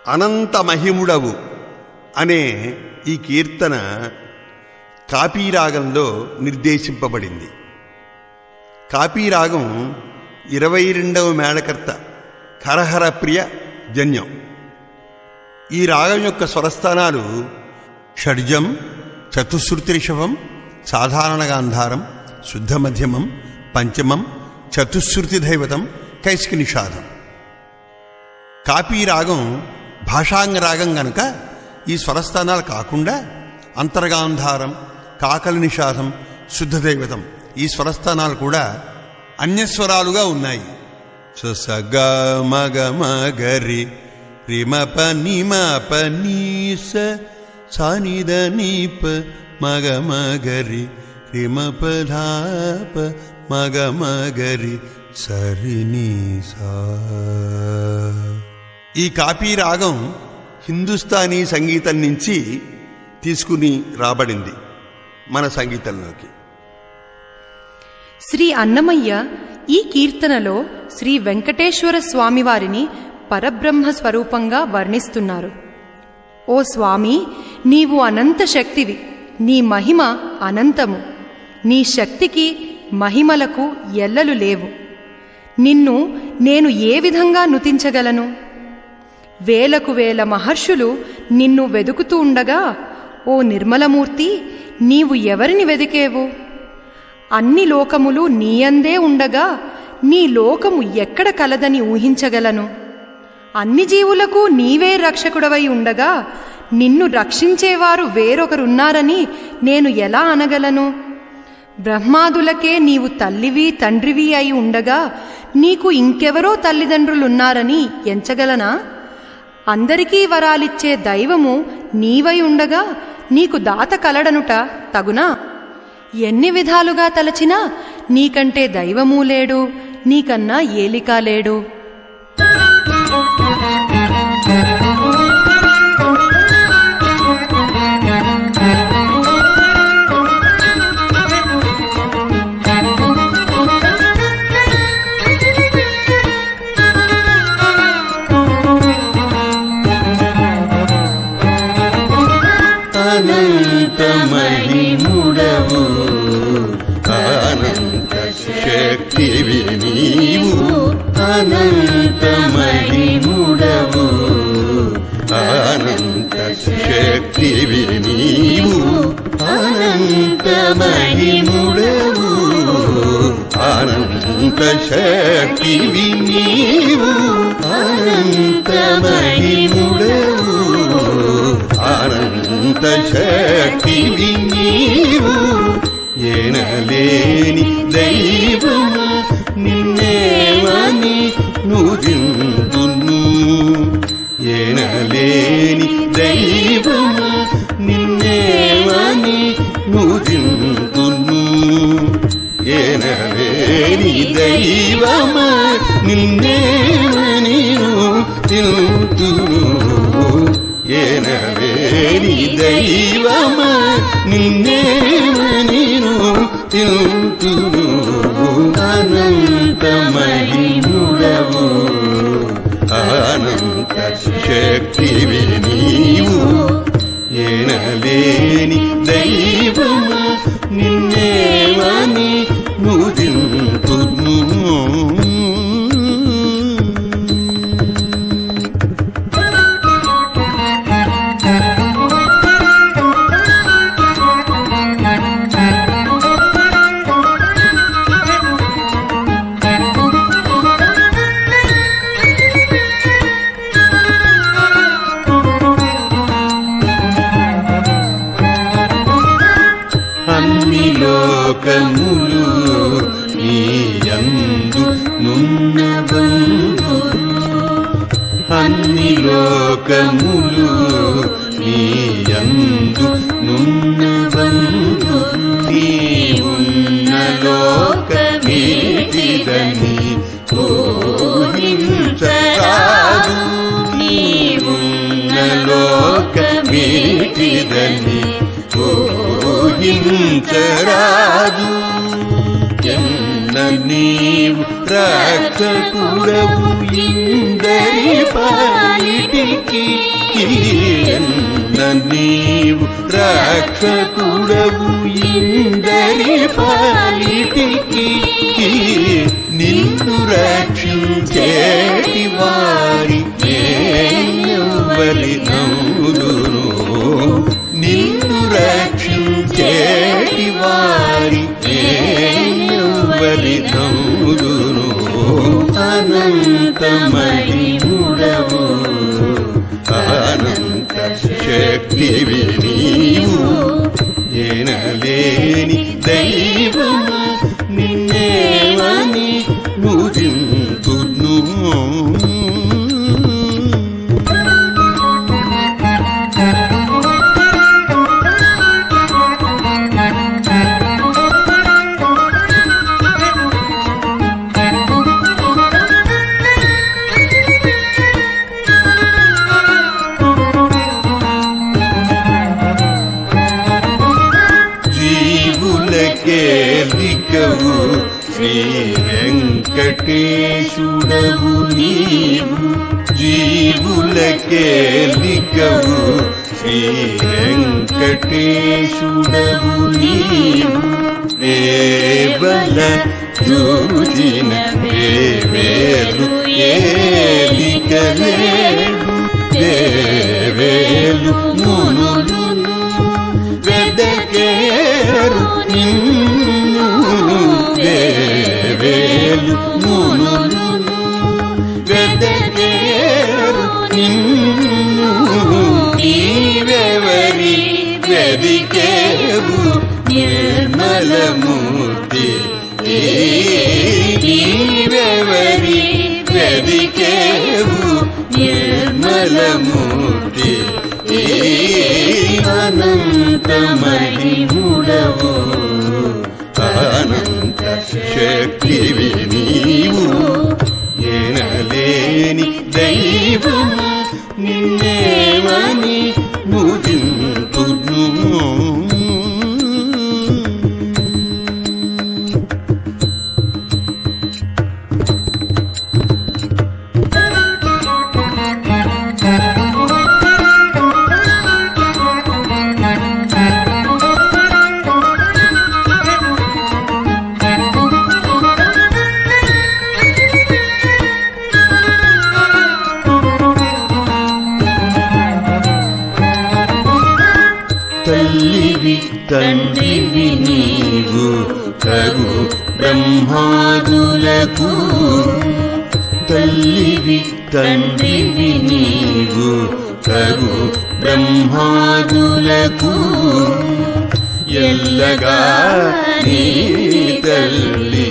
అనంత మహిముడవు అనే ఈ కీర్తన కాపీరాగంలో నిర్దేశింపబడింది కాపీరాగం ఇరవై రెండవ మేళకర్త కరహర ప్రియ జన్యం ఈ రాగం యొక్క స్వరస్థానాలు షడ్జం చతుశ్రుతి రిషభం సాధారణ గాంధారం శుద్ధ మధ్యమం పంచమం చతుశ్రుతి దైవతం కైస్కి నిషాదం కాపీ రాగం భాషాంగ రాగం గనక ఈ స్వరస్థానాలు కాకుండా అంతర్గాంధారం కాకలి నిషాదం శుద్ధ దైవతం ఈ స్వరస్థానాలు కూడా అన్యస్వరాలుగా ఉన్నాయి సగ మగ మగరి రిమప నిమప నీస సానిద నీప మగ మగరి రిమప ధాప మగ మగరి సరి నీసా ఈ కాపీ రాగం హిందుస్థానీ సంగీతం నుంచి తీసుకుని రాబడింది మన సంగీతంలోకి శ్రీ అన్నమయ్య ఈ కీర్తనలో శ్రీ వెంకటేశ్వర స్వామివారిని పరబ్రహ్మ స్వరూపంగా వర్ణిస్తున్నారు ఓ స్వామి నీవు అనంత శక్తివి నీ మహిమ అనంతము నీ శక్తికి మహిమలకు ఎల్లలు లేవు నిన్ను నేను ఏ విధంగా నుతించగలను వేలకు వేల మహర్షులు నిన్ను వెదుకుతూ ఉండగా ఓ నిర్మలమూర్తి నీవు ఎవరిని వెదికేవు అన్ని లోకములు నీయందే ఉండగా నీ లోకము ఎక్కడ కలదని ఊహించగలను అన్ని జీవులకు నీవే రక్షకుడవై ఉండగా నిన్ను రక్షించేవారు వేరొకరున్నారని నేను ఎలా అనగలను బ్రహ్మాదులకే నీవు తల్లివి తండ్రివి అయి ఉండగా నీకు ఇంకెవరో తల్లిదండ్రులున్నారని ఎంచగలనా అందరికీ వరాలిచ్చే దైవము నీవై ఉండగా నీకు దాత కలడనుట తగునా ఎన్ని విధాలుగా తలచినా నీకంటే దైవమూ లేడు నీకన్నా ఏలికా లేడు అనంతమహిముడవు అనంత శక్తివి నీవు అనంతమహిముడవు అనంత శక్తివి నీవు అనంతమహిముడవు అనంత శక్తివి నీవు అనంతమహిముడవు అనంత శక్తివి నీవు ఎనలేని దైవము నిన్నేమని నుదింతును ఎనలేని దైవము నిన్నేమని నుదింతును ఎనలేని దైవమ నిన్నేమని తింతును ఎనలేని దైవమ నిన్నేమని తింతును అనంతమహిముడవు అనంత శక్తివి నీవు ఎనలేని దైవము నిన్నేమని నుదింతును అన్ని లోకములు నీయందు నున్న బంధులు అన్ని లోకములు నీయందు నున్న బంధులు నీవున్న లోకమేటిదని ఊహించరాదు నీవున్న లోకమేటిదని ఊహించరాదు ఎన్న నీవు రక్షకుడవు ఇందరి పాలిటికి ఎన్న నీవు రక్షకుడవు ఇందరి పాలిటికి నిన్ను రక్షించేటి వారి ఎవరి నవ్వుదును నిన్ను రక్షించేటి వారి ఎవరి నవ్వుదును అనంతమహిముడవు అనంత శక్తివి నీవు ఎనలేని దైవము నిన్నేవని నుదింతును జీవులకేలికవు శ్రీ వెంకటేశుడవు నీవు జీవులకేలికవు శ్రీ వెంకటేశుడవు నీవు వేబల చూచిన వేవేలు ఏలికలేడు దేవేలు మునులును వెదకేరు నిన్ను దేవేలు మునులును వెదకేరు నిన్ను నీవెవరి వెదికేరు నిర్మలమూర్తి నీవెవరి వెదికేరు నిర్మలమూర్తి అనంతమహిముడవు అనంత శక్తివి నీవు ఎనలేని దైవము నిన్నేమని ముదింతును తల్లివి తండ్రివి నీవు కగు బ్రహ్మాదులకు తల్లివి తండ్రివి నీవు కగు బ్రహ్మాదులకు ఎల్లగా నీ తల్లి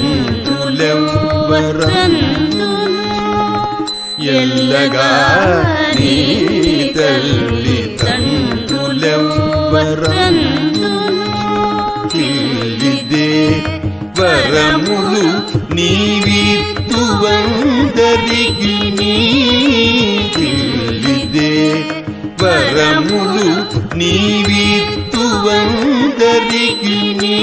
తండ్రులెవ్వరందును ఎల్లగా నీ తల్లి తండ్రులెవ్వరందును తెలిదే వరములు నీవిత్తువందరికి నీ తెలిదే వరములు నీవిత్తువందరికి నీ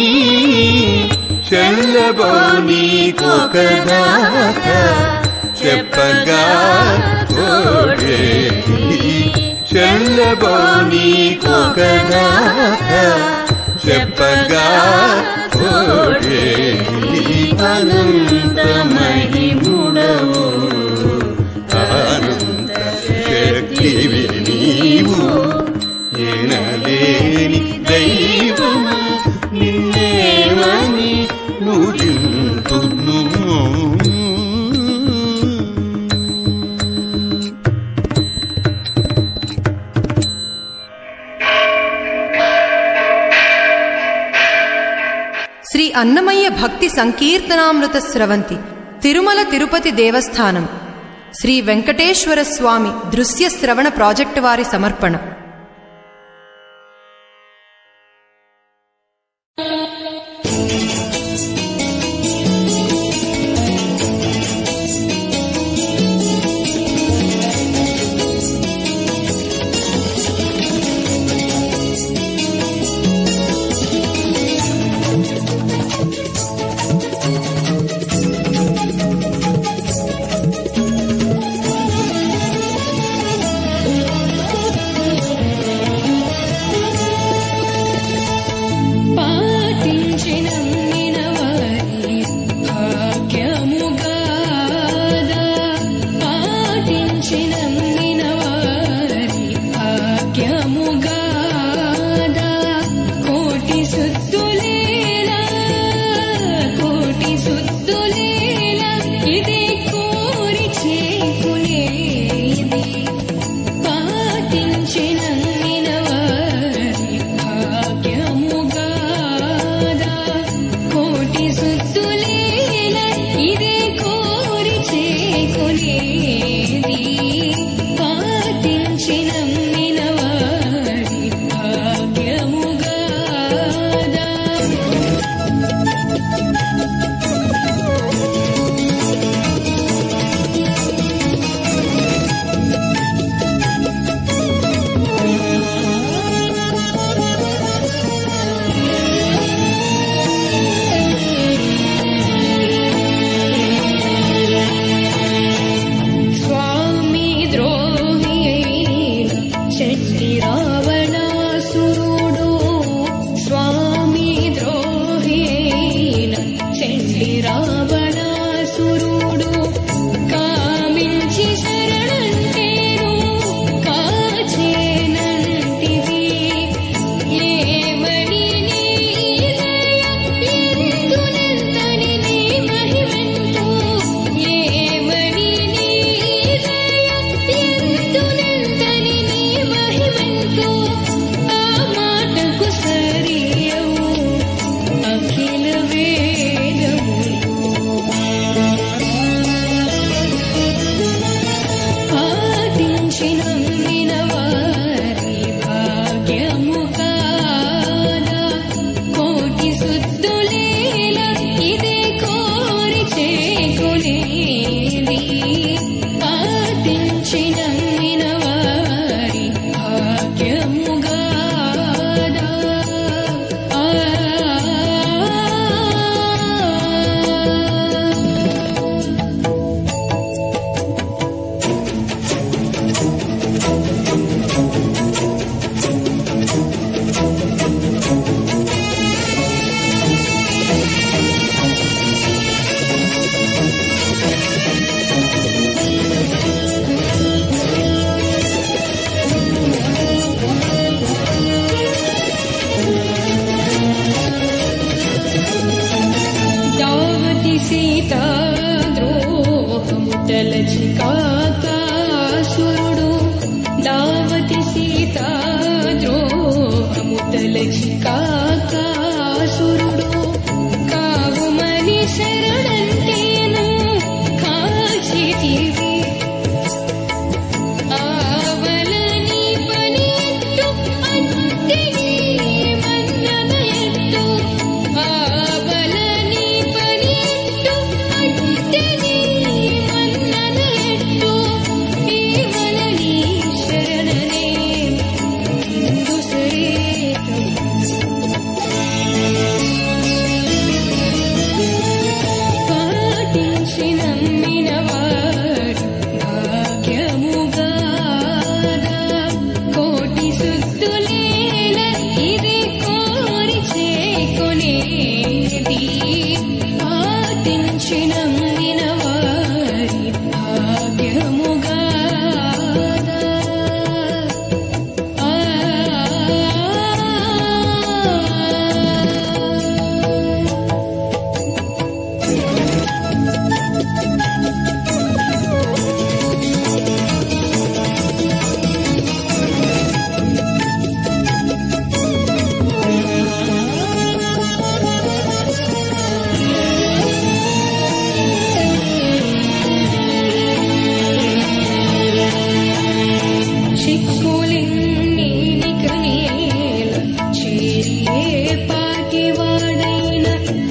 చల్లబోని కొకదాక చెప్పగా కోడే చల్లబోని కొకదాక చెప్పగా కోడే అనంతమహిముడవు అనంత శక్తివి నీవు ఎనలేని దైవము నిన్నేమని నుదింతును శ్రీ అన్నమయ్య భక్తి సంకీర్తనామృత స్రవంతి తిరుమల తిరుపతి దేవస్థానం శ్రీ వెంకటేశ్వర స్వామి దృశ్య శ్రవణ ప్రాజెక్టు వారి సమర్పణ Thank సుద్దులేది పాటించిన మినవాడి భాగ్యముగాదా స్వామి ద్రోహి చెట్టి రావణాసురుడు స్వామి ద్రోహి చెట్టి రావణాసురుడు కామించి శరణంటేను కాచేనంటివి ఏమని నీదయ ఎందునంతని నీ మహిమంతో ఏమని నీదయ ఎందునంతని నీ మహిమంతో ఆ మాటకు సరియవు అఖిల వేదములు పాటించిన మినవారి భాగ్యము కాదా కోటి సుద్దులేల ఇదే కోరి చేకునేది పాటించిన మినవారి భాగ్యము గాదా ఆ దావతి సీతా ద్రోహము తలచి కాకాసురుడు దావతి సీతా ద్రోహము తలచి కాకాసురుడు కావుమని శరణంటేను కాచితివి ఆవలని పనిట్టు అత్తిని మన్ననెట్టు ఆవలని పనిట్టు అత్తిని మన్ననెట్టు ఈవలని శరణనే దుసరేతం పాటించిన మినవాడు భాగ్యముగాదా కోటి సుద్దులేల ఇది కోరి చేకొనేది పాటించిన మినవారి భాగ్యముగాదా ఆ చిక్కులెన్నీనికనేల చేరియే పాటివాడైన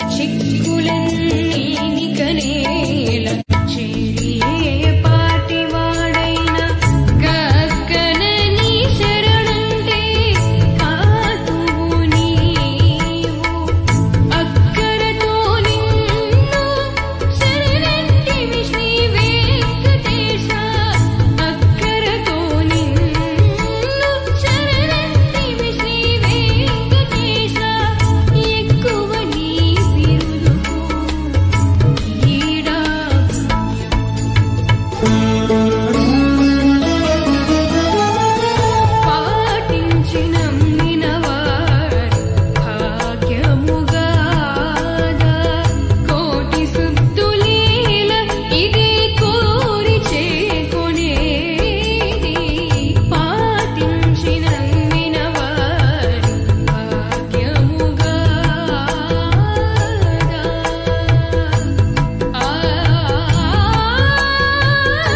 చిక్కులెన్నీనికనేల చేరియే పాటివాడైన గగ్గనని శరణంటే కాతువు నీవు అక్కరతో నిన్ను శరణంటివి శ్రీ వెంకటేశ అక్కరతో నిన్ను శరణంటివి శ్రీ వెంకటేశ ఎక్కువ నీ బిరుదుకు ఈడా పాటించిన మినవారి భాగ్యముగాదా కోటి సుద్దులీల ఇదే కోరి చేకొనేది పాటించిన మినవారి భాగ్యముగాదా ఆ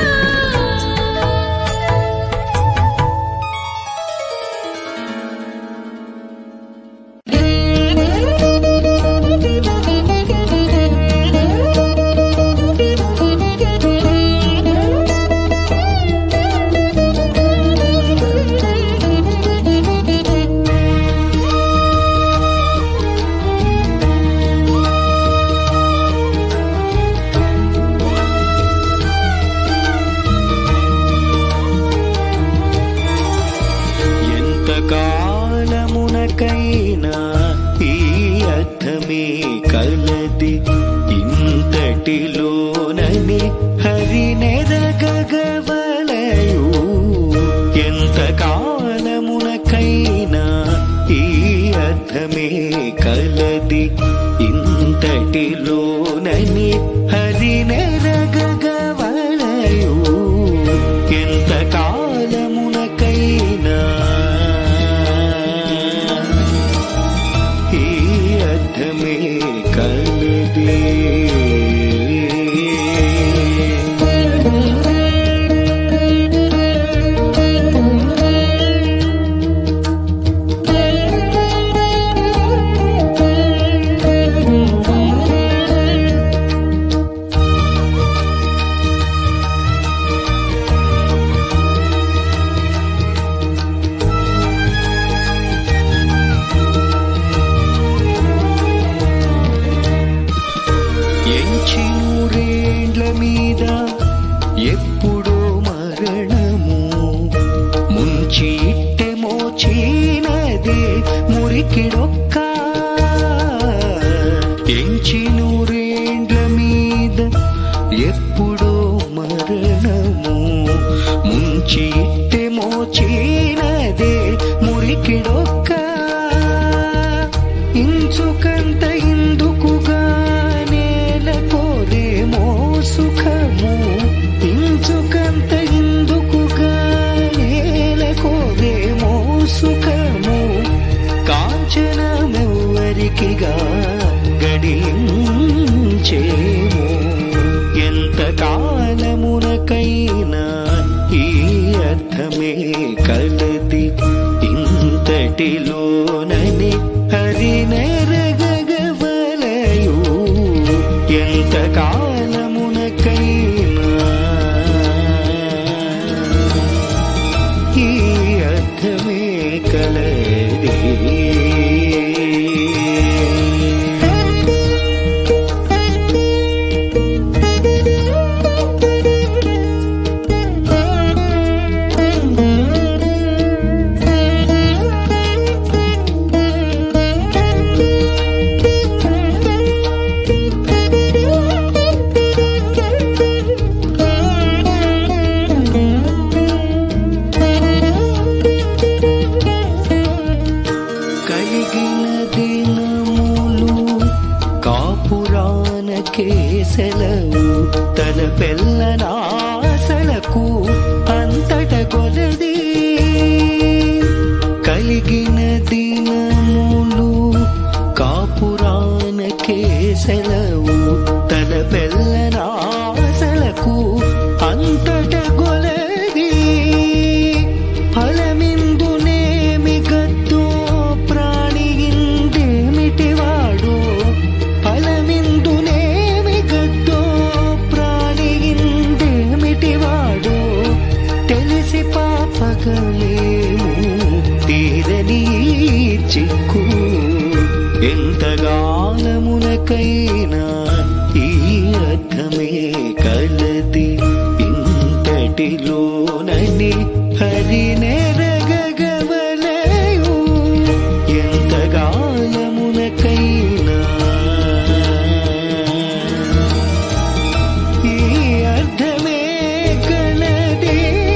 మురికిడొక్క ఎంచి నూరేండ్ల మీద ఎప్పుడో మరణము ముంచి ఇట్టె మోచినదే మురికిడొక్క ఇంచుకంత ఇందుకుగా నేల కోరేమో సుఖము ఇంచుకంత ఇందుకుగా నేల కోరేమో సుఖము కాంచనమెవ్వరికిగా గడించేమో ఎంత కాలమునకైనా ఈ అర్థమే కలది ఇంతటిలోనని హరినరగవలయు ఎంత కాలమునకైనా ఈ అర్థమే కలది కలిగిన దినములు కాపురాన కేసెలవు తల పెల్లనాసలకు అంతట కొలది కలిగిన దినములు కాపురాన కేసెలవు తల పెల్లనాసలకు అంతట కొలది ఫలమిందునేమి గద్దో ప్రాణియిందేమిటి వాడు ఫలమిందునేమి గద్దో ప్రాణియిందేమిటి వాడు తెలిసి పాపగలేము తీరని చిక్కు ఎంతగానమునకైనా ఈ అర్థమే కలది ఇంతటిలోనని హరినెరగగవలయు ఎంతగానమునకైనా ఈ అర్థమే కలది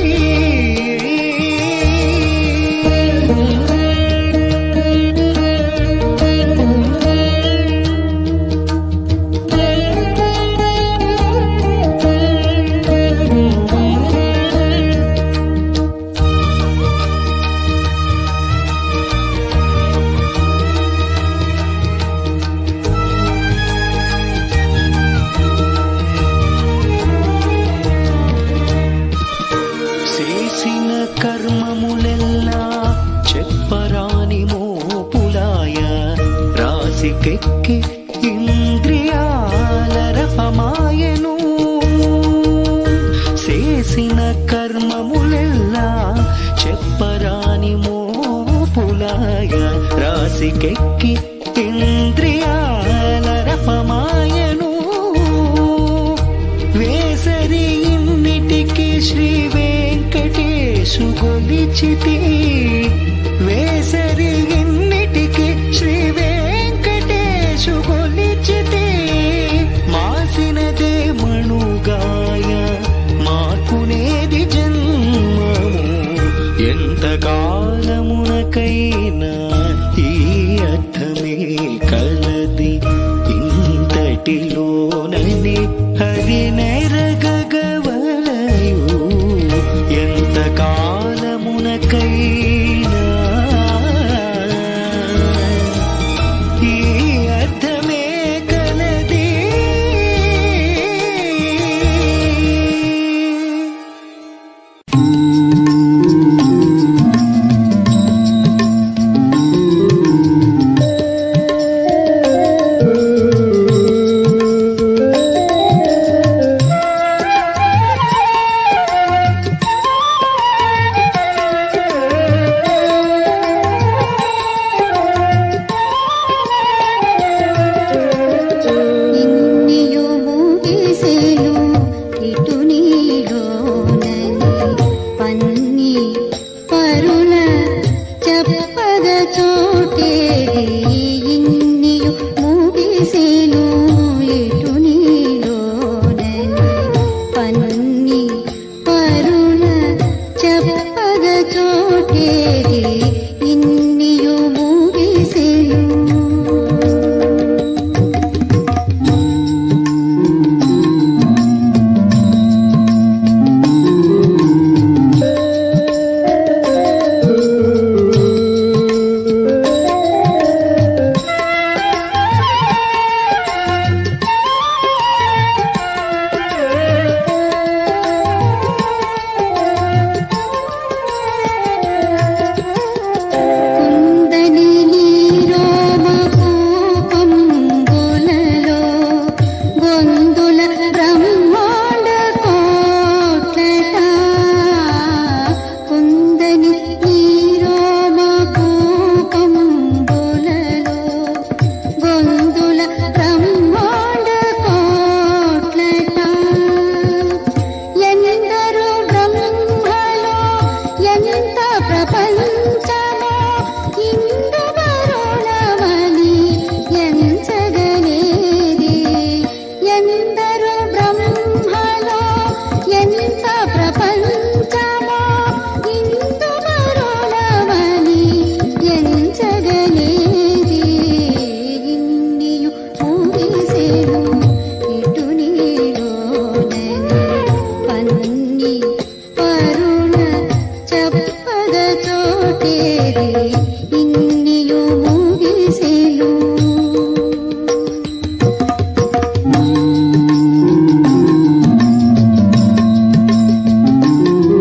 చేసిన కర్మములెల్లా చెప్పరాని మోపులాయ రాసికెక్కి ఇంద్రియాల రఫమాయను చేసిన కర్మములెల్లా చెప్పరాని మోపులాయ రాసికెక్కి ఇంద్రియాల రఫమాయను వేసరి ఇన్నిటికి శ్రీ వెంకటేశు గొలిచితి వేసరి ఇన్నిటికి శ్రీ వెంకటేశు గొలిచితి మాసినదే మణుగాయ మాకునేది జన్మము ఎంతకాలమునకైనా ఈ అర్థమే కలది ఇంతటిలోనని హరినెరగగవలయు ఎంత కాలమునకైనా ಇನ್ನಿಯು ಮುಗಿಸೆನು కుందని నీరోమ కోపంబులలో గొందుల బ్రహ్మాండ కోట్లట కుందని నీరోమ కోపంబులలో గొందుల బ్రహ్మాండ కోట్లట ఎందరు బ్రహ్మలో ఎంత ప్రపంచమో ఇందు వరుణమని ఎంచగనేది ఎందరు బ్రహ్మలో ఎంత ప్రపంచమో ఇందు వరుణమని ఎంచగనేది ఇన్నియు ఊగిసెను ఇటు నీలోనని పన్ని పరుణ చెప్పద చోటేది ఇన్నియు ముగిసెను నీ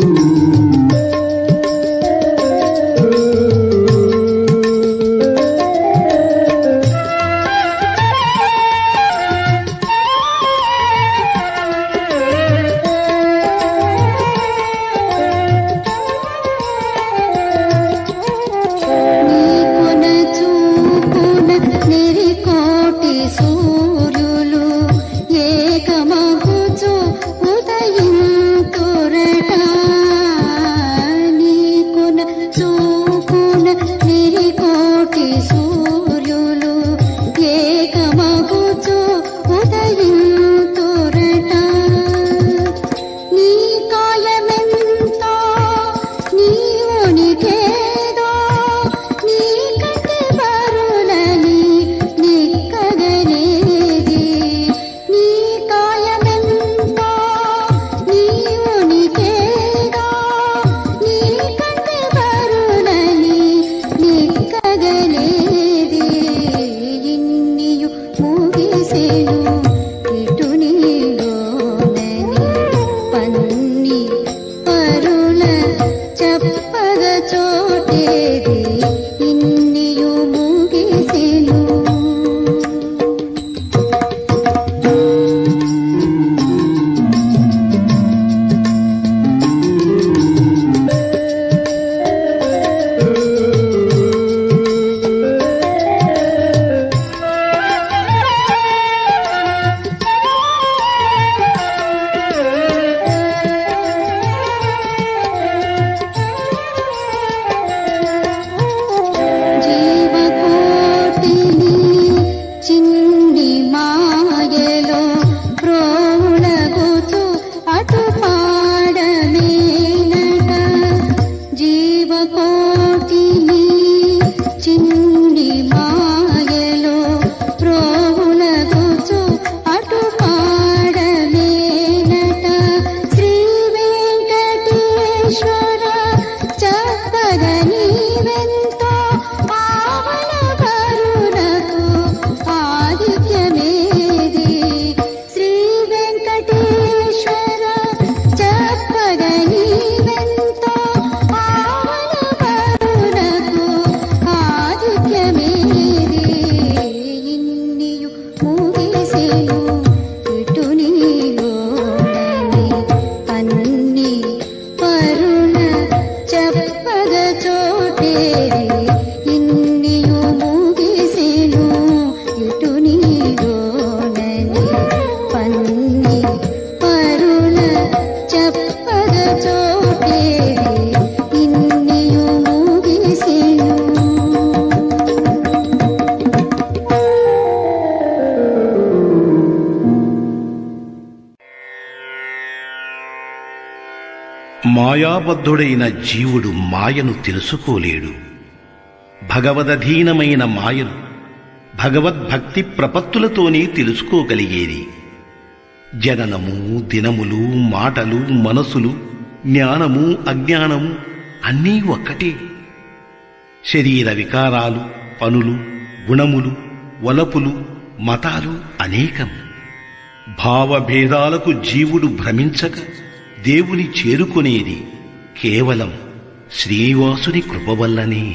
మాయాబద్ధుడైన జీవుడు మాయను తెలుసుకోలేడు భగవదధీనమైన మాయను భగవద్భక్తి ప్రపత్తులతోనే తెలుసుకోగలిగేది జననము దినములు మాటలు మనసులు జ్ఞానము అజ్ఞానము అన్నీ ఒక్కటే శరీర వికారాలు పనులు గుణములు వలపులు మతాలు అనేకం భావభేదాలకు జీవుడు భ్రమించక దేవుని చేరుకునేది కేవలం శ్రీనివాసుని కృప వల్లనే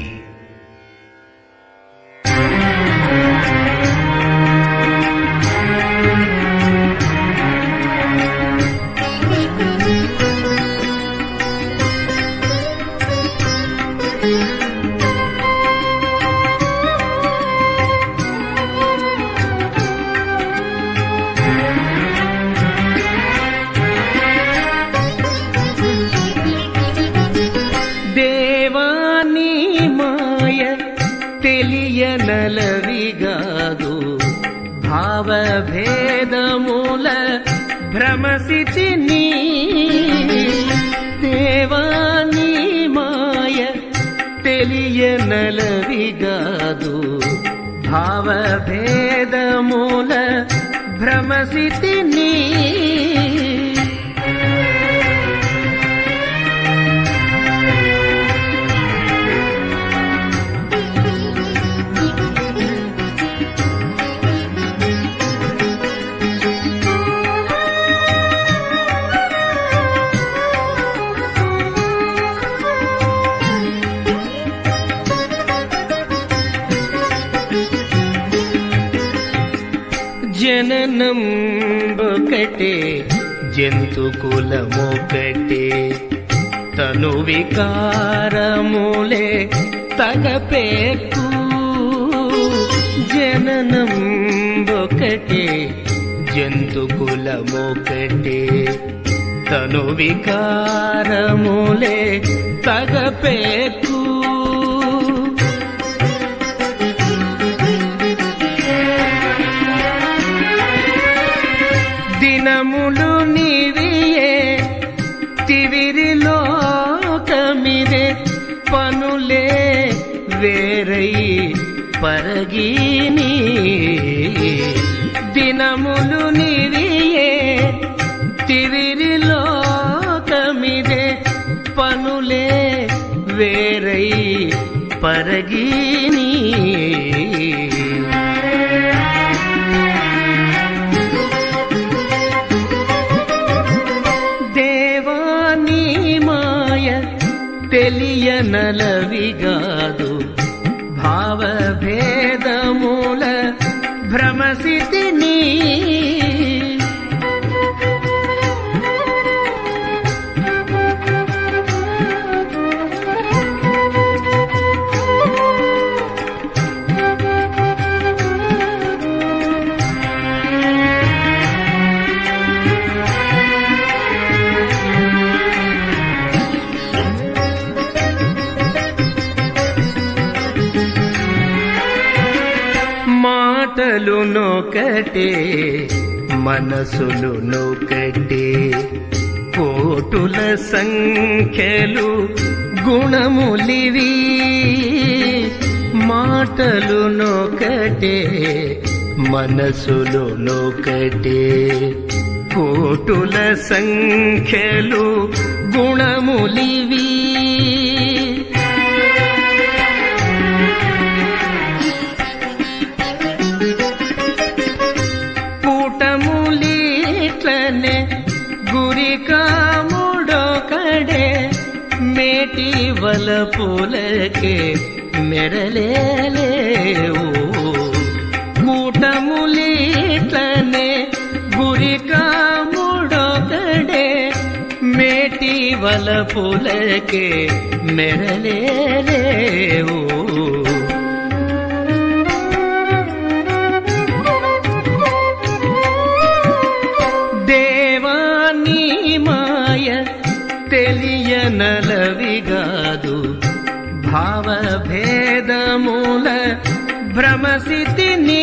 దేవాని మాయ తెలియనలవిగాదు భావభేదముల భ్రమసిచి నీ దేవాని మాయ తెలియనలవిగాదు భావభేదముల భ్రమసితి నీ జననం ఒకటే జంతు కులమొకటే తను వికారములే తగపేకు జననం ఒకటే జంతు కులమొకటే తను వికారములే తగపేకు దినములు నీవియే తివిరిలో కమిరే పనులే వేరై పరగీని దినములు నీవియే తివిరిలో కమిరే పనులే వేరై పరగీని దేవాని మాయ తెలియనలవిగాదు భావభేదమూల భ్రమసితి నీ మాటలు నొకటే మనసులు నొకటే కోటుల సంఖ్యలు గుణములివి మాటలు నొకటే మనసులు నొకటే కోటుల సంఖ్యలు గుణములివి కూటములీట్లనే గురి కాముడో కడే మేటి వలపులకే మెరలేవు కూటములీట్లనే గురి కాముడో కడే మేటి వలపులకే మెరలేవు దేవాని మాయ తెలియనలవిగాదు భావభేదమూల భ్రమసితి నీ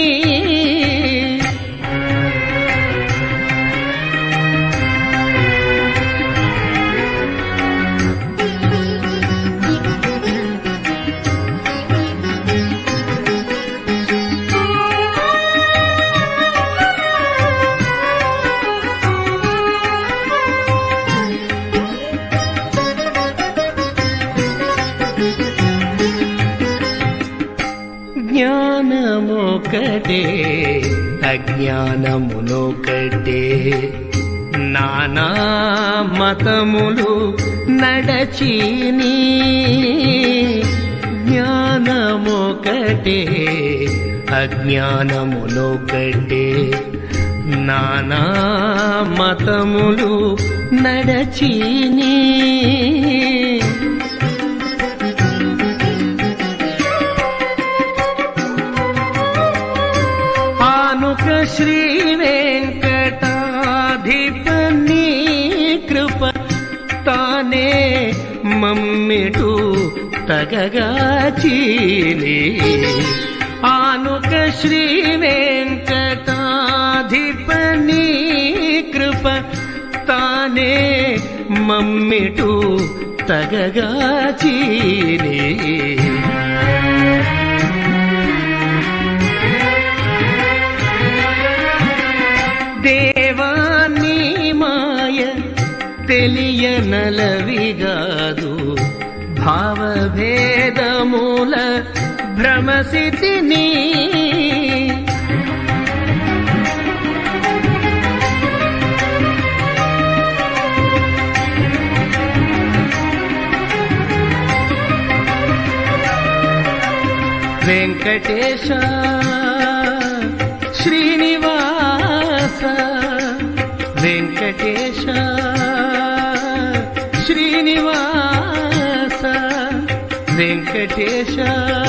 జ్ఞానమొకటే అజ్ఞానమునొకటే నానా మతములు నడచిని జ్ఞానమొకటే అజ్ఞానమునొకటే నానా మతములు నడచిని ఆనుక శ్రీ వెంకటాధిపని కృప తానే మమ్మిటు తగగా చీలి ఆనుక శ్రీ వెంకటాధిపని కృప తానే మమ్మిటు తగగా చీలి దేవాన్ని మాయ తెలియనలవిగాదు భావభేదమూల భ్రమసితిని వెంకటేశ శ్రీనివాస వెంకటేశ శ్రీనివాస వెంకటేశ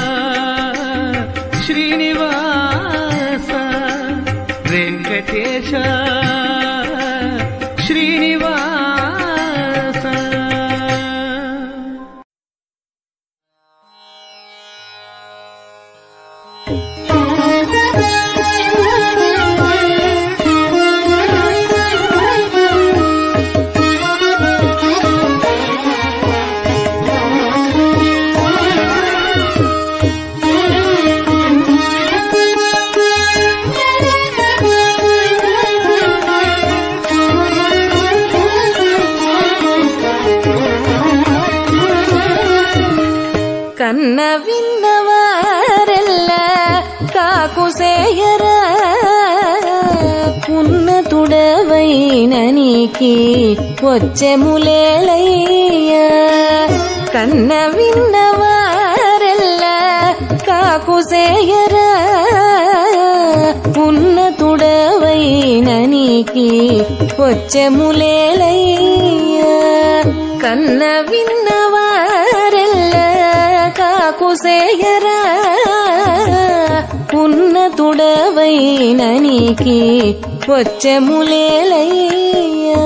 శ్రీనివాస వెంకటేశ శ్రీనివాస కన్న విన్నవారెల్ల కాకుసేయర ఉన్నతుడవైన నీకి వచ్చెములేలయ్య కన్న విన్నవారెల్ల కాకుసేయర ఉన్నతుడవైన నీకి వచ్చెములేలయ్య కన్న విన్నవారెల్ల కాకుసేయరా ఉన్నతుడవైన నీకి వచ్చెములేలయ్యా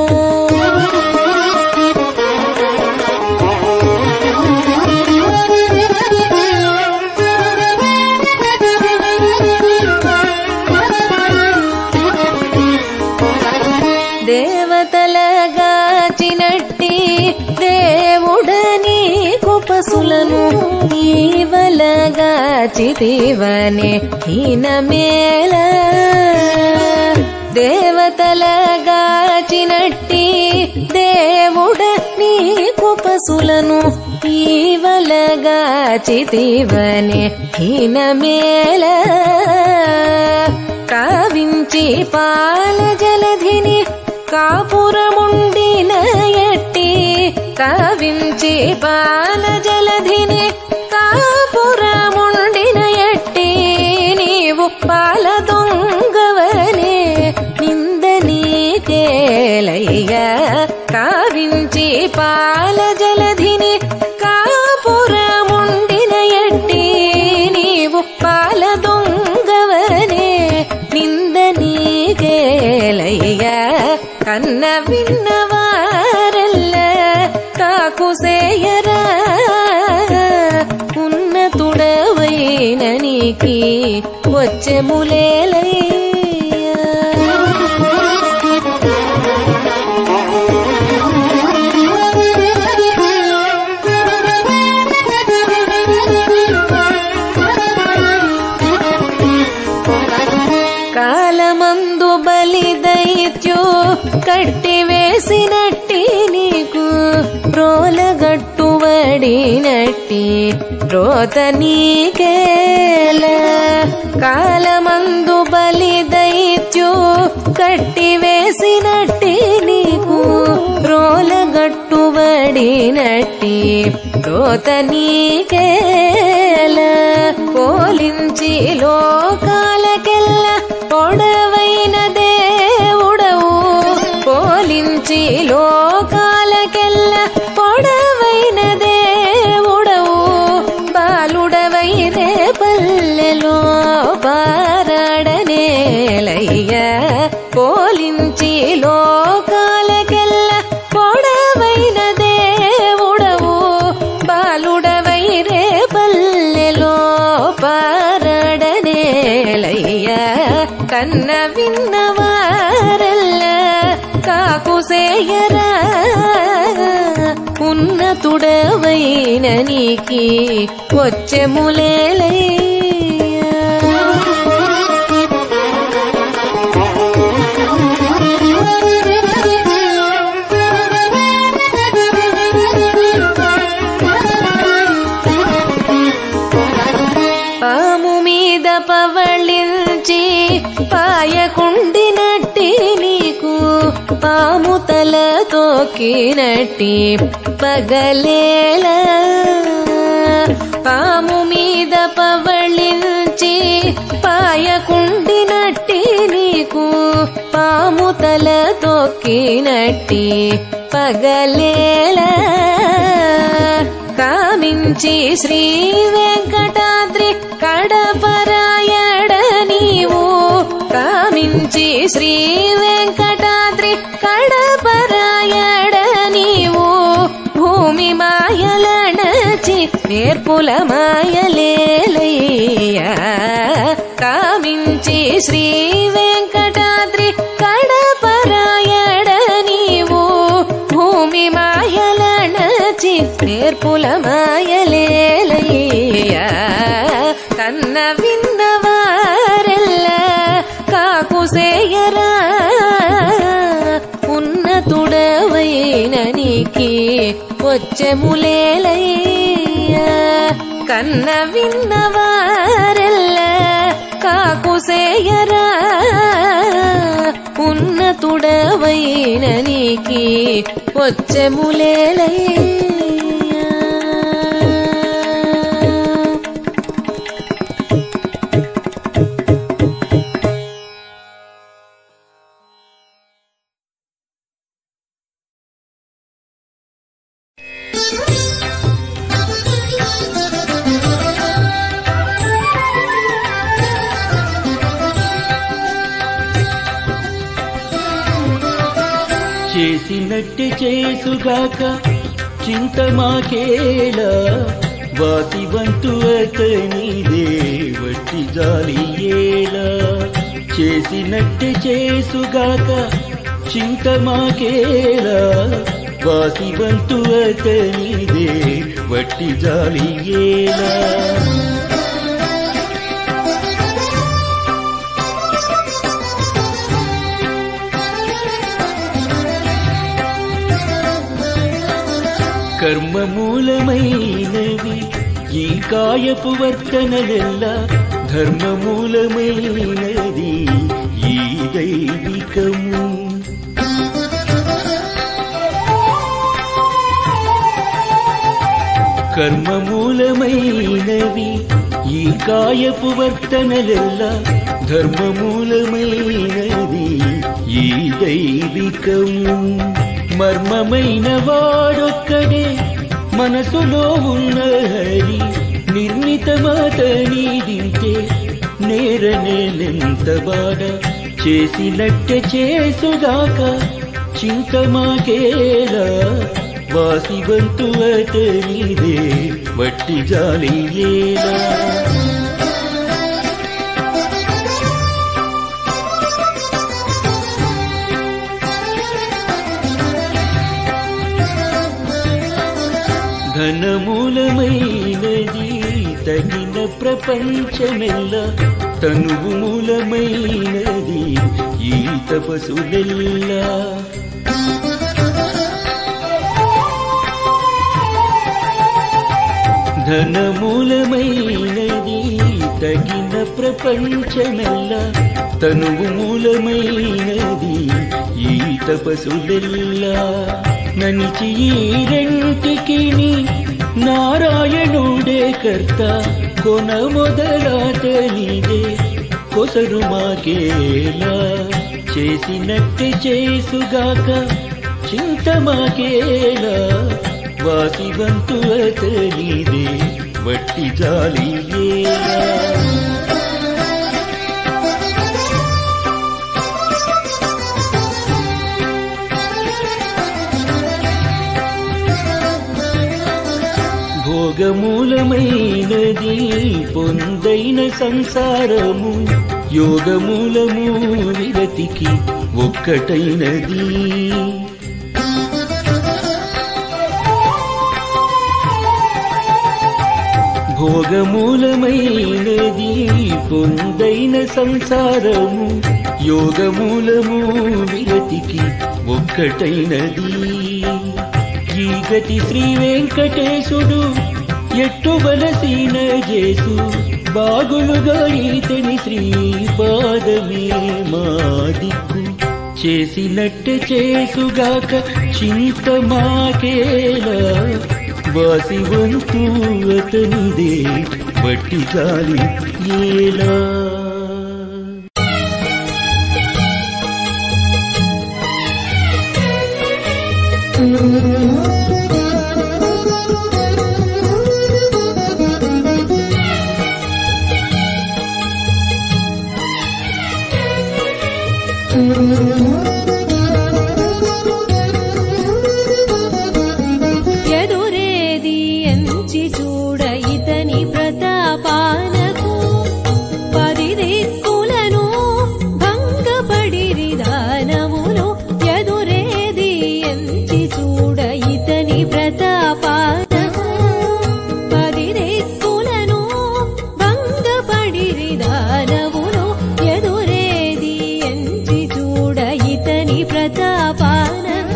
దేవతలగాచినట్టి దేవుడని కుపసులను ఈవలగాచితివనే హీనమేల దేవతలగాచినట్టి దేవుడ నీ కుపసులను ఈవలగాచితివనే హీనమేల కావించి పాల జలధిని కాపురముండిన ఎట్టి కావించి పాల జలధిని కాపురముండిన ఎట్టి నీవు పాల దొంగవనే నింద నీకేలయ్య కావించి పాల జలధిని కాపురముండిన ఎట్టి నీవు పాల దొంగవనే నింద నీకేలయ్య కన్న విన్నవారల్ల కాకుసేయరా ఉన్నతుడవైన నీకి వచ్చెములేలయ్యా కాలమందు బలి దైత్యు కట్టివేసినట్టి నీకు రోలగట్టు గట్టువడినట్టి రోత నీకేల కాలమందు బలి దైత్యు కట్టివేసినట్టి నీకు రోల గట్టువడినట్టి రోత నీకేల పోలించి లోకాలకెల్ల పొడవైన దేవుడవు పోలించి లోకాలకెల్ల పొడవైన దేవుడవు బాలుడవై రే పల్లెలో పారాడనేలయ్య పోలించి లోకాలకెల్ల పొడవైన దేవుడవు బాలుడవై రే పల్లెలో పారాడనేలయ్య కన్న విన్నవారల్ల కాకుసేయరా ఉన్నతుడవైన నీకి పాము మీద పవళించి పాయకుండినట్టి నీకు పాము తల తోకినట్టి పగలేలా పాము మీద పవళించి పాయకుండినట్టి నీకు పాము తల తొక్కినట్టి పగలేలా కామించి శ్రీ వెంకటాద్రి కడపరాయడ నీవు కామించి శ్రీ వెంకటాద్రి కడపరాయడ నీవు భూమి మాయలనచి నేర్పుల మాయలేలయ్యా కామించి శ్రీ వెంకటాద్రి కడపరాయడ నీవు భూమి మాయలనచి నేర్పుల మాయలేలయ్యా కన్న విన్నవారెల్ల కాకుసేయరా ఉన్నతుడవైన నీకి వచ్చెములేలయ్యా కన్న విన్నవారెల్ల కాకుసేయరా ఉన్నతుడవైన నీకి వచ్చెములేలయ్యా చేసినట్టు చేసుగాక చింత మాకేలా వాసివంతు అతనిదే వట్టి జాలియేలా చేసినట్టు చేసుగాక చింత మాకేలా వాసివంతు అతనిదే వట్టి జాలియేలా కర్మమూలమైనవి ఈ కాయపు వర్తనలెల్ల ధర్మమూలమైనది ఈ దైవికము కర్మమూలమైనవి ఈ కాయపు వర్తనలెల్ల ధర్మమూలమైనది ఈ దైవికము మర్మమైన వాడొక్కడే మనసులో ఉన్న హరి నిర్మితమాతని దింటే నేరనేలెంత బాధ చేసినట్టే చేసుగాక చింతమాకేలా వాసివంతు అతనిదే వట్టి జాలియేలా ధనమూలమైనది తగిన ప్రపంచమెల్ల తనువు మూలమైనది ఈ తపసులెల్లా ధనమూలమైనది తగిన ప్రపంచమెల్ల తనువు మూలమైనది ఈ తపసులెల్లా ననిచి ఈ రెంటికి నారాయణుడే కర్త కొన మొదలాతనిదే కొసరు మాకేలా చేసినట్టు చేసుగాక చింత మాకేలా వాసివంతు అతనిదే వట్టి జాలి భోగమూలమైనది పొందైన సంసారము యోగమూలము విరతికి ఒక్కటైనది భోగమూలమైనది పొందైన సంసారము యోగమూలము విరతికి ఒక్కటైనది ఈ గతి శ్రీ వెంకటేశుడు ఎట్టువలసిన జేసు బాగులుగా ఈతని శ్రీపాదమే మా దిక్కు చేసినట్టు చేసుగాక చింత మాకేలా వాసి వంతు అతనిదే వట్టి గాలి ఏలా ఎదురేది ఎంచి చూడ ఇతని ప్రతాపానకు పది దిక్కులను భంగపడిరి దానములు ఎదురేది ఎంచి చూడ ఇతని ప్రతాపానకు పది దిక్కులను భంగపడిరి దానములు ఎదురేది ఎంచి చూడ ఇతని ప్రతాపానకు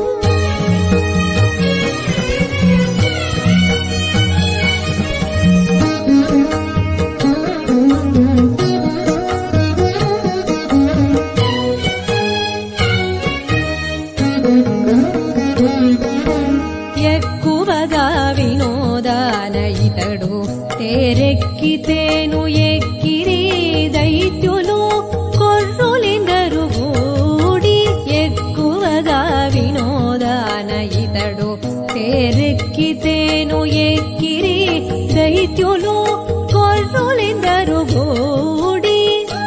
ఎక్కువగా వినోదాన ఇతడు తేరెక్కితేను ఎక్కిరి దైత్యులు కొర్రులిందరు గూడి ఎక్కువగా వినోదాన ఇతడు తేరెక్కితేను ఎక్కిరి దైత్యులు కొర్రులిందరు గూడి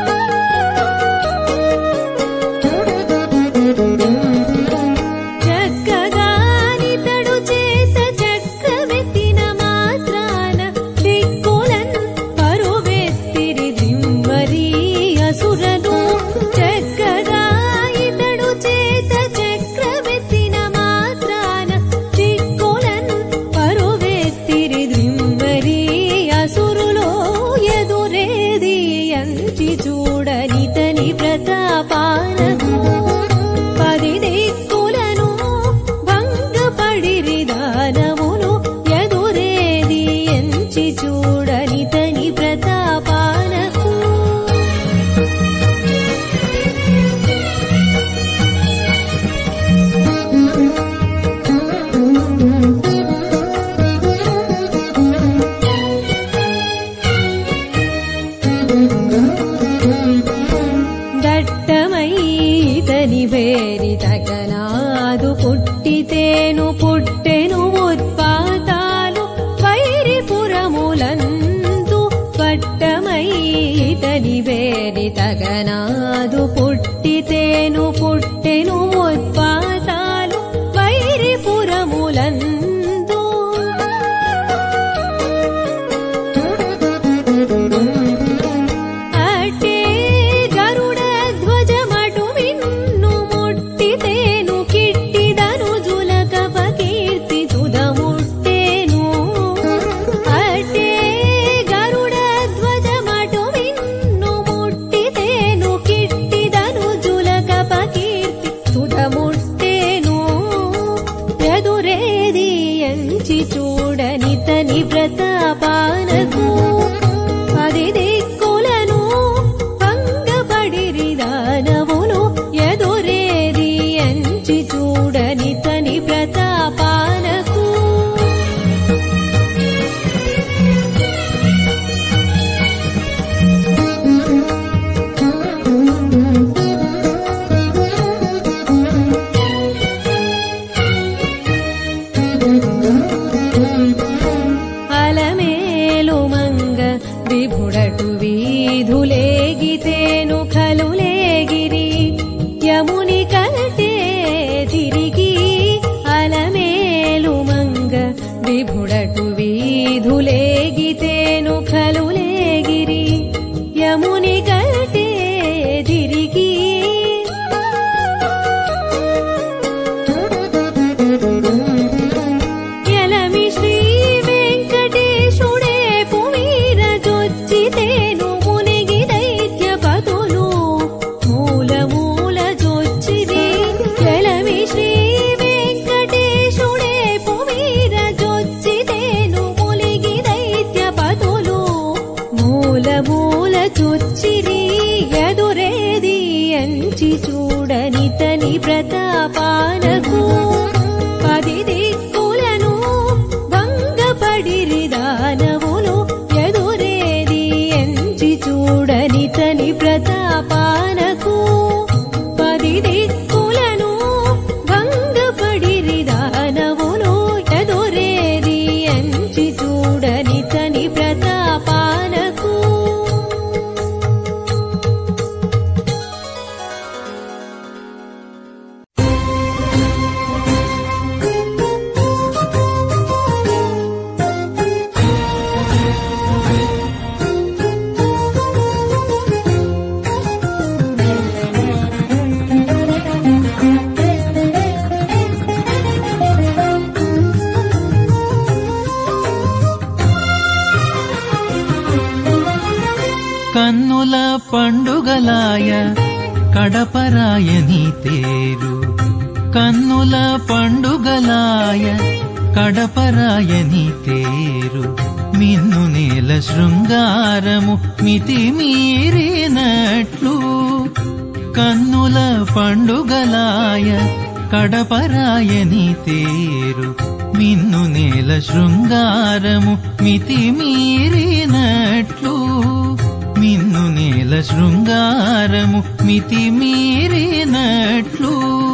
చక్కగానితడు చేత చక్రమెత్తిన మాత్రాన దిక్కులన్ పరువెత్తిరి దింవరి అసురను చక్కగా ఇతడు చేత చక్రమెత్తిన మాత్రాన దిక్కులన్ పరువెత్తిరి దింవరి అసురులో ఎదురేది అంచి చూడనితని ప్రతాపానకు పది దిక్కులను భంగపడిరి దానములు ఎదురేది ఎంచి చూడనితని ప్రతాపానకు దట్టమై ఇతని వేరి తగనాదు పుట్టితేను పుట్టెను ఉత్పాతాలు వైరిపురములందు పట్టమై ఇతని వేరి తగనాదు పుట్టితేను పుట్టెను ఉత్పాతాలు వైరిపురములందు అటే గరుడ ధ్వజమటు విన్ను ముట్టితేను కిట్టిదను జులకప కీర్తి తుదముట్టేను అటే గరుడ ధ్వజమటు విన్ను ముట్టితేను కిట్టిదను జులకప కీర్తి తుదముట్టేను ఎదురేది ఎంచి చూడనితని వ్రత ప్రతాపానకు పది దిక్కులను భంగపడిరి దానవులు ఎదురేది ఎంచి చూడని తని ప్రతాపానకు అలమేలు మంగ విభుడటు వీధులేగితేను ఖలులేగిరి యముని కలటే తిరిగి అలమేలు మంగ విభుడటు వీధులేగితేను ఖలులేగిరి యముని కలటే తిరిగి ఎలమి శ్రీ వెంకటేశుడే పువీర జొచ్చితేను మునిగి దైత్య పతులు మూల మూల జొచ్చిరి ఎలమి శ్రీ వెంకటేశుడే పువీర జొచ్చితేను మునిగి దైత్య పతులు మూల మూల చొచ్చిరి ఎదురేది ఎంచి చూడని తని ప్రతాపానకు పది దిక్కులను భంగపడిరి దానవులు ఎదురేది ఎంచి చూడని తని ప్రతాపానకు పది దిక్కులను భంగపడిరి దానవులు ఎదురేది ఎంచి చూడని తని ప్రతాపానకు కన్నుల పండుగలాయ కడపరాయని తేరు కన్నుల పండుగలాయ కడపరాయని తేరు మిన్ను నేల శృంగారము మితి మీరినట్లు కన్నుల పండుగలాయ కడపరాయని తేరు మిన్ను నేల శృంగారము మితి మీరినట్లు మిన్ను నేల శృంగారము మితి మీరినట్లు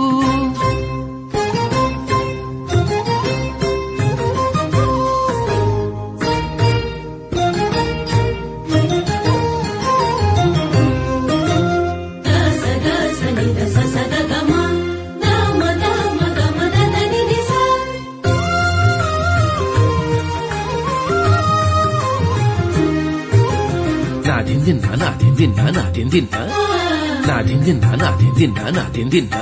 నాదిందిన్నా నాదిందిన్నా నాదిందిన్నా నాదిందిన్నా నాదిందిన్నా నాదిందిన్నా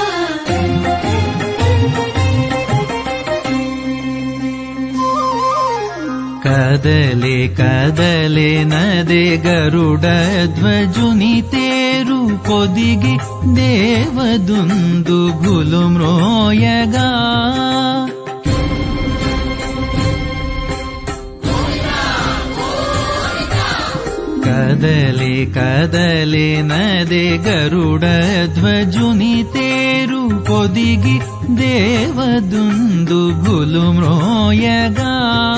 కదలే కదలే నదే గరుడ ధ్వజుని తేరు పొదిగి దేవదుందు భులు మ్రోయగా కదలే కదలే నదే గరుడ ధ్వజుని తేరు పొదిగి దేవదుందు భులు మ్రోయగా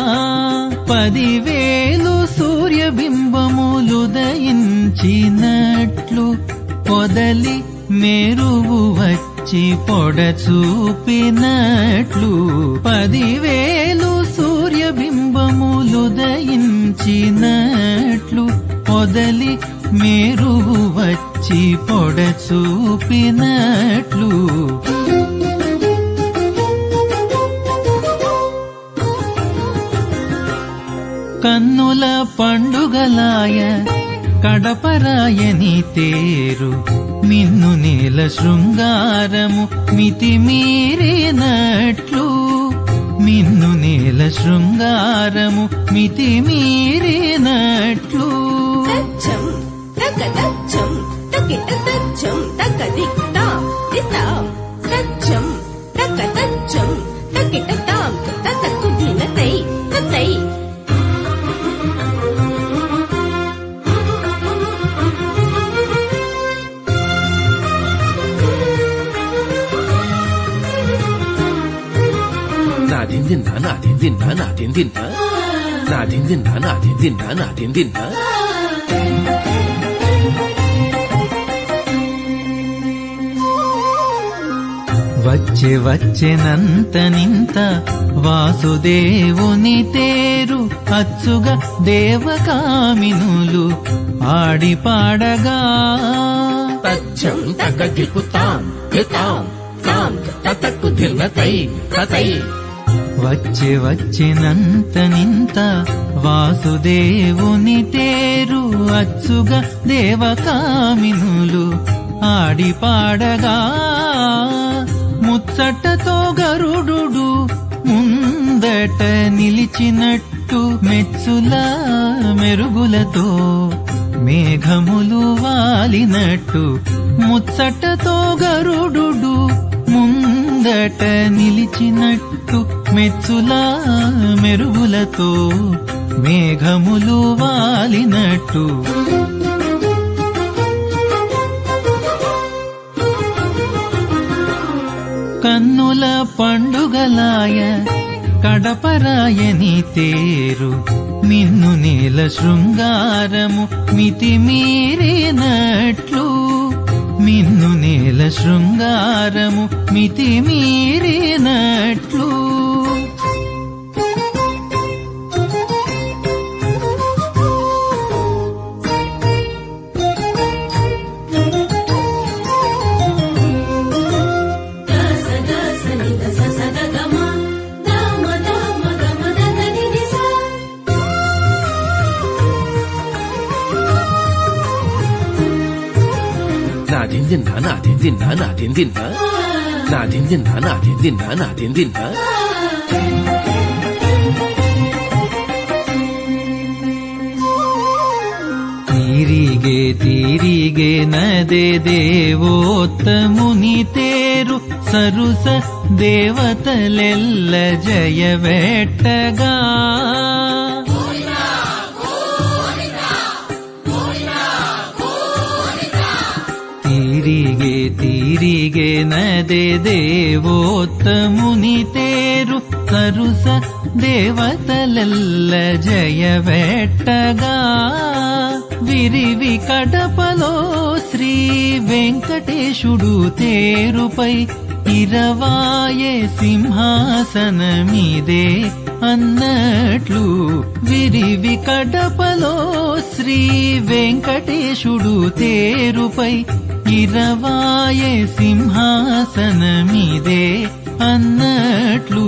పదివేలు సూర్యబింబములు దయించినట్లు పొదలి మెరువు వచ్చి పొడ చూపినట్లు పదివేలు సూర్యబింబములు దయించినట్లు పొదలి మెరువు వచ్చి పొడ చూపినట్లు కన్నుల పండుగలాయ కడపరాయని తేరు మిన్ను నేల శృంగారము మితి మీరినట్లు మిన్ను నేల శృంగారము మితి మీరినట్లు తచ్చం తక తచ్చం తకిట తచ్చం తక దిక్తాం దితాం తచ్చం తక తచ్చం తకిట తాం తతకు దినతై తతై నాదేం తిన్నా నాదేం తిన్నా నాదేం తిన్నా నాదేం తిన్నా నాదేం తిన్నా నాదేం తిన్నా వచ్చే వచ్చెనంత నింత వాసుదేవుని తేరు అచ్చుగా దేవకామినులు ఆడి పాడగా తచ్చం తగ దిక్కుతాం దితాం తాం తతక్కు దిన్న తై తతై వచ్చే వచ్చినంత నింత వాసుదేవుని తేరు అచ్చుగా దేవకామినులు ఆడి పాడగా ముచ్చటతో గరుడు ముందట నిలిచినట్టు మెచ్చుల మెరుగులతో మేఘములు వాలినట్టు ముచ్చటతో గరుడు ముందట నిలిచినట్టు మెచ్చుల మెరుగులతో మేఘములు వాలినట్టు కన్నుల పండుగలాయ కడపరాయని తేరు మిన్ను నేల శృంగారము మితిమీరినట్లు మిన్ను నేల శృంగారము మితిమీరినట్లు నాదేం తిన్నా నాదేం తిన్నా నాదేం తిన్నా నాదేం తిన్నా నాదేం తిన్నా నాదేం తిన్నా తీరిగే తీరిగే నదే దేవోత్తముని తేరు సరుస దేవతలెల్ల జయవెట్టగా తీరిగే తీరిగే నదే దేవోత్తముని తేరు సరుస దేవతలెల్ల జయవెట్టగా విరివి కడపలో శ్రీ వెంకటేశుడు తేరుపై ఇరవాయే సింహాసనమిదే అన్నట్లు విరివి కడపలో శ్రీ వెంకటేశుడు తేరుపై ఇరవాయే సింహాసనమిదే అన్నట్లు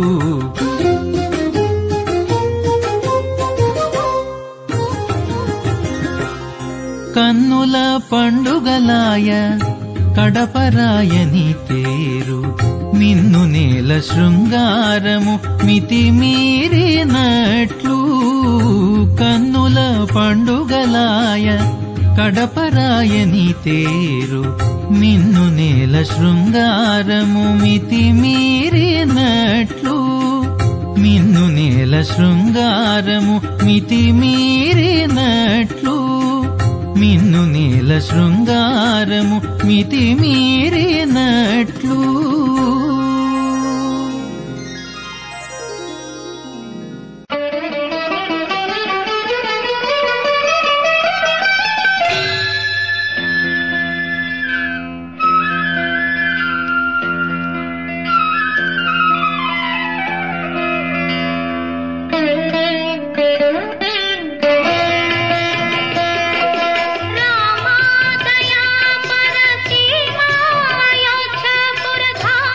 కన్నుల పండుగలాయ కడపరాయని తేరు మిన్ను నేల శృంగారము మితిమీరినట్లు కన్నుల పండుగలాయ కడపరాయని తేరు మిన్ను నేల శృంగారము మితిమీరినట్లు మిన్ను నేల శృంగారము మితిమీరినట్లు మిన్ను నేల శృంగారము మితిమీరినట్లు రామాదయా పరసీమా అయోధ్యాపురధామ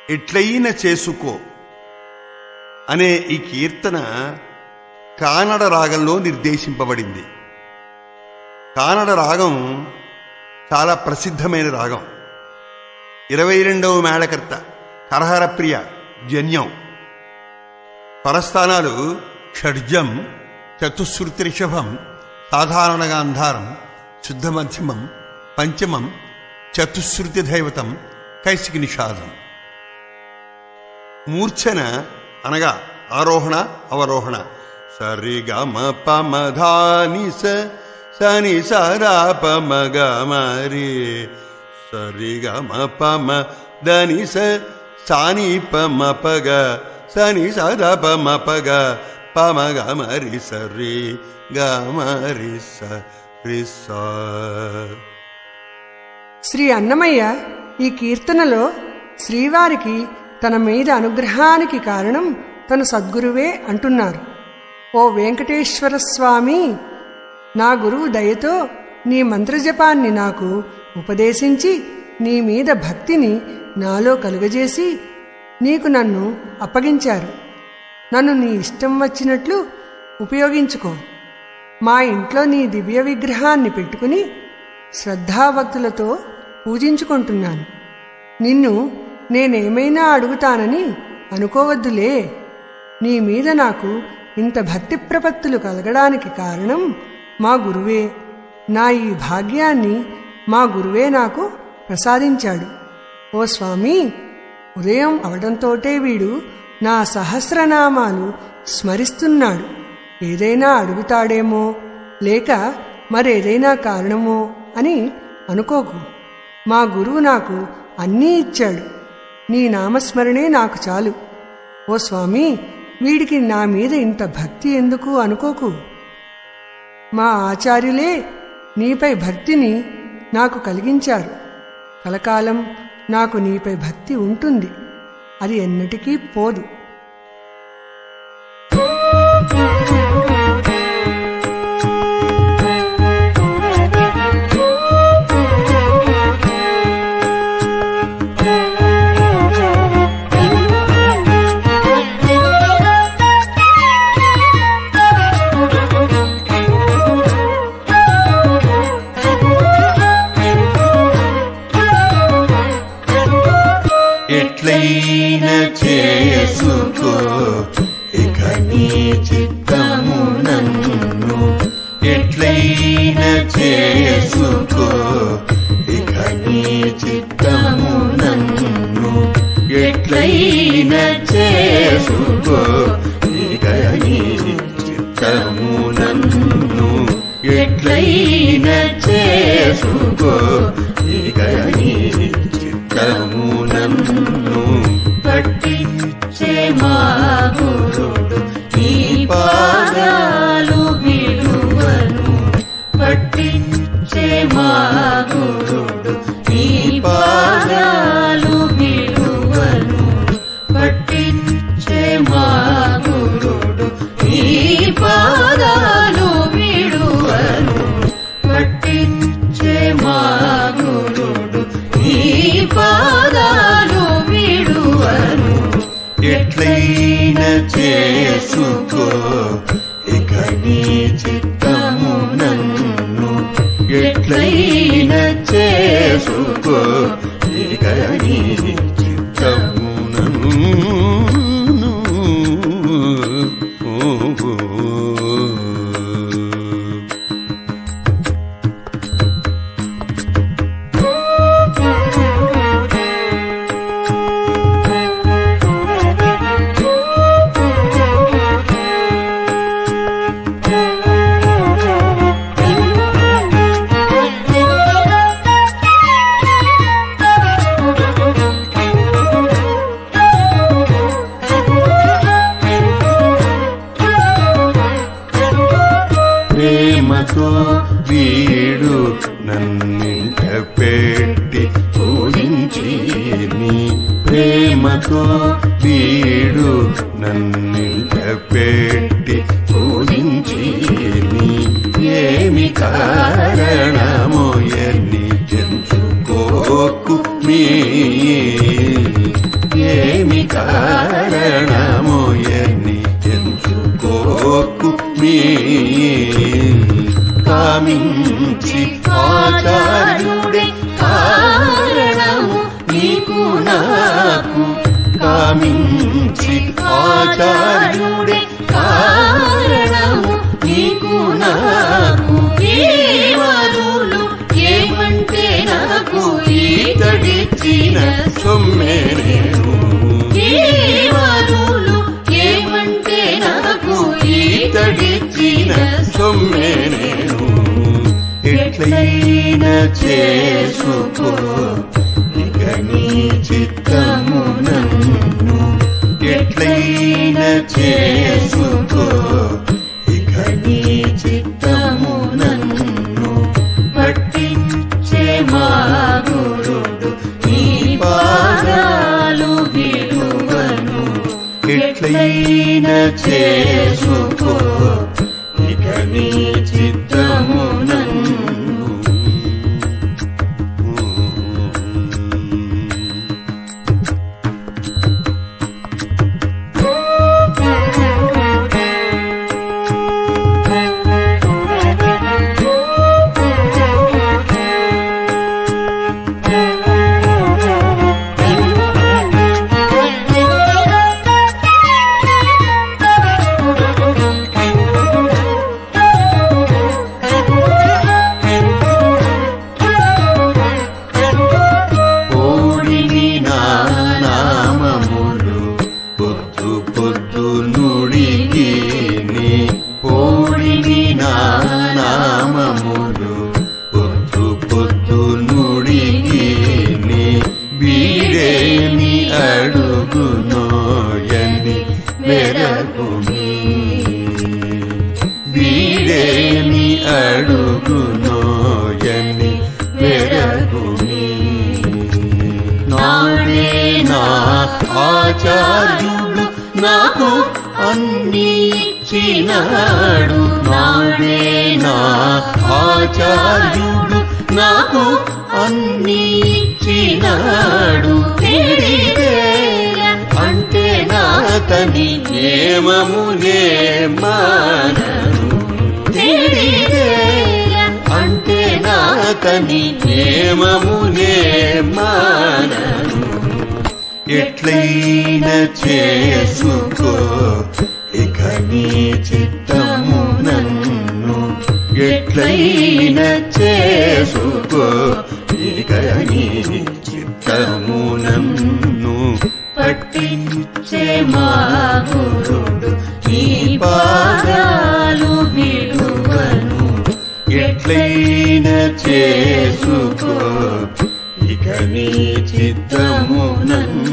ఎట్లయిన చేసుకో అనే ఈ కీర్తన కానడ రాగంలో నిర్దేశింపబడింది కానడ రాగం చాలా ప్రసిద్ధమైన రాగం ఇరవై రెండవ మేళకర్త కరహరప్రియ జన్యం పరస్థానాలు షడ్జం చతుశ్రుతి రిషభం సాధారణ గాంధారం శుద్ధ మధ్యమం పంచమం చతుశ్రుతి దైవతం కైసికి నిషాదం మూర్ఛన అనగా ఆరోహణ అవరోహణ సరిగమ పమధాని స సని సరాప మగ మరి సరిగమ పమ దని స సాని పమ పగ సని సద పమ పగ పమ గ మరి సరి గ మరి స రి స శ్రీ అన్నమయ్య ఈ కీర్తనలో శ్రీవారికి తన మీద అనుగ్రహానికి కారణం తన సద్గురువే అంటున్నారు ఓ వెంకటేశ్వర స్వామి నా గురువు దయతో నీ మంత్రజపాన్ని నాకు ఉపదేశించి నీ మీద భక్తిని నాలో కలుగజేసి నీకు నన్ను అప్పగించారు నన్ను నీ ఇష్టం వచ్చినట్లు ఉపయోగించుకో మా ఇంట్లో నీ దివ్య విగ్రహాన్ని పెట్టుకుని శ్రద్ధాభక్తులతో పూజించుకుంటున్నాను నిన్ను నేనేమైనా అడుగుతానని అనుకోవద్దులే నీ మీద నాకు ఇంత భక్తి ప్రపత్తులు కలగడానికి కారణం మా గురువే నా ఈ భాగ్యాన్ని మా గురువే నాకు ప్రసాదించాడు ఓ స్వామి ఉదయం అవడంతోటే వీడు నా సహస్రనామాలు స్మరిస్తున్నాడు ఏదైనా అడుగుతాడేమో లేక మరేదైనా కారణమో అని అనుకోకు మా గురువు నాకు అన్నీ ఇచ్చాడు నీ నామస్మరణే నాకు చాలు ఓ స్వామి వీడికి నా మీద ఇంత భక్తి ఎందుకు అనుకోకు మా ఆచార్యులే నీపై భక్తిని నాకు కలిగించారు కలకాలం నాకు నీపై భక్తి ఉంటుంది అది ఎన్నటికీ పోదు ఎట్లయిన చేసుకో ఇక నీ చిత్తము నన్ను ఎట్లయిన చేసుకో ఇక నీ చిత్తము నన్ను ఎట్లయిన చేసుకో ఇక నీ చిత్తము నన్ను ఎట్లయిన చేసుకో ఇక నీ చిత్తము నన్ను పట్టించే మా గురుడు నీ పాదాలు విడువను పట్టించే మా గురుడు నీ పాదాలు విడువను పట్టించే మా గురుడు నీ పాదాలు విడువను పట్టించే మా గురుడు నీ పాదాలు విడువను ఎట్లయిన చేసుకో ఇక నీ చిత్తము నన్ను ఎట్లయిన చేసుకో ఇక నీ చిత్తము నన్ను ప్రేమతో వీడు నన్నింట పెట్టి పూజించి నీ ప్రేమతో వీడు నన్నింట పెట్టి పూజించి నీ ఏమి కారణమో ఎన్ని తెలుసుకోకు మీ కారణము ఎన్ని ఎంచుకోకు మీ కామించి ఆచార్యుడే కారణము నీకు నాకు కామించి ఆచార్యుడే కారణము నీకు నాకు ఏమరులు ఏమంటే నాకు ఈతడిచ్చిన సొమ్మే నేను ఏమరులు ఏమంటే నాకు ఈతడిచ్చిన సొమ్మే నేను ఎట్లయినా చేసుకో ఇక నీ చిత్తము నన్ను ఎట్లయినా చేసుకో ఇక నీ చిత్తము నన్ను పట్టించే మా గురుడు నీ పాదాలు విడువను ఎట్లయినా చేసుకో ఇక నీ చిత్తము నన్ను ఓడిని నా నామములు పొద్దు పొద్దు నుడికి నీ ఓడిని నా నామములు పొద్దు పొద్దు నుడికి నీ వీడేమి అడుగునోయని మెరగుమి వీడేమి అడుగునోయని మెరగుమి నాడే నా ఆచార్యుడు నాకు అన్ని ఇచ్చినాడు నాడే నా ఆచార్యుడు నాకు అన్ని ఇచ్చినాడు తెలివేయ అంటే నాతని నియమమునే మానను తెలివేయ అంటే నాతని నియమమునే మానను ఎట్లయినా చేసుకో ఇక నీ చిత్తము నన్ను ఎట్లయినా చేసుకో ఇక నీ చిత్తము నన్ను పట్టించే మా గురుడు నీ పాదాలు విడువను ఎట్లయినా చేసుకో ఇక నీ చిత్తము నన్ను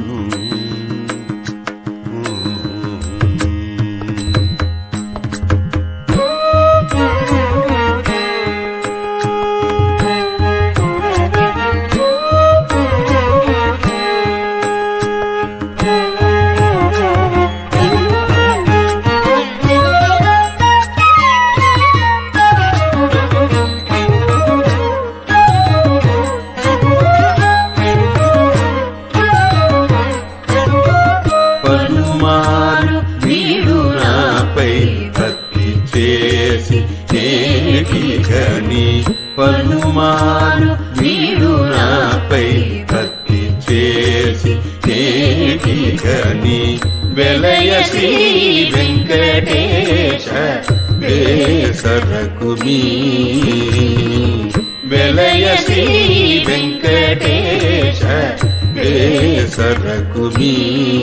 పలుమారు వీడు నాపై భక్తి చేసి నేటికని పలుమారు వీడు నాపై భక్తి చేసి నేటికని వెలయ శ్రీ వెంకటేశ వేసరకు మీ వెలయ శ్రీ వెంకటేశ వేసరకు మీ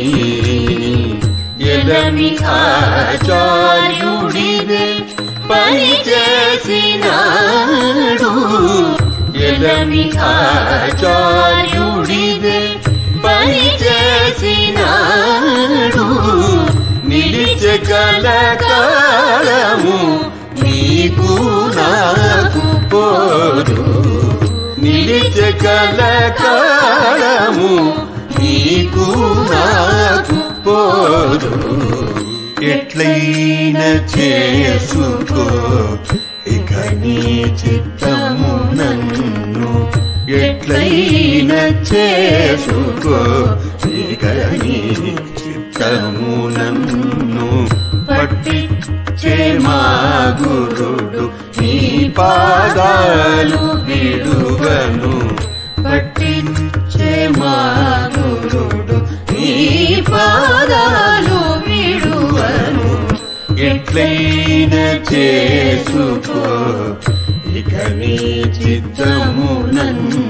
ఎలమి ఆచార్యుడివే పని చేసినాడు ఎలమి ఆచార్యుడివే పని చేసినాడు నిలిచగల కాలము నీకు నాకు పోదు నిలిచగల కాలము నీకు నాకు పోదు ఎట్లయినా చేసుకో ఇక నీ చిత్తము నన్ను ఎట్లయినా చేసుకో ఇక నీ చిత్తము నన్ను పట్టించే మా గురుడు నీ పాదాలు విడువను పట్టించే మా గురుడు నీ పాదాలు విడువను ఎట్లయినా చేసుకో ఇక నీ చిత్తము నన్ను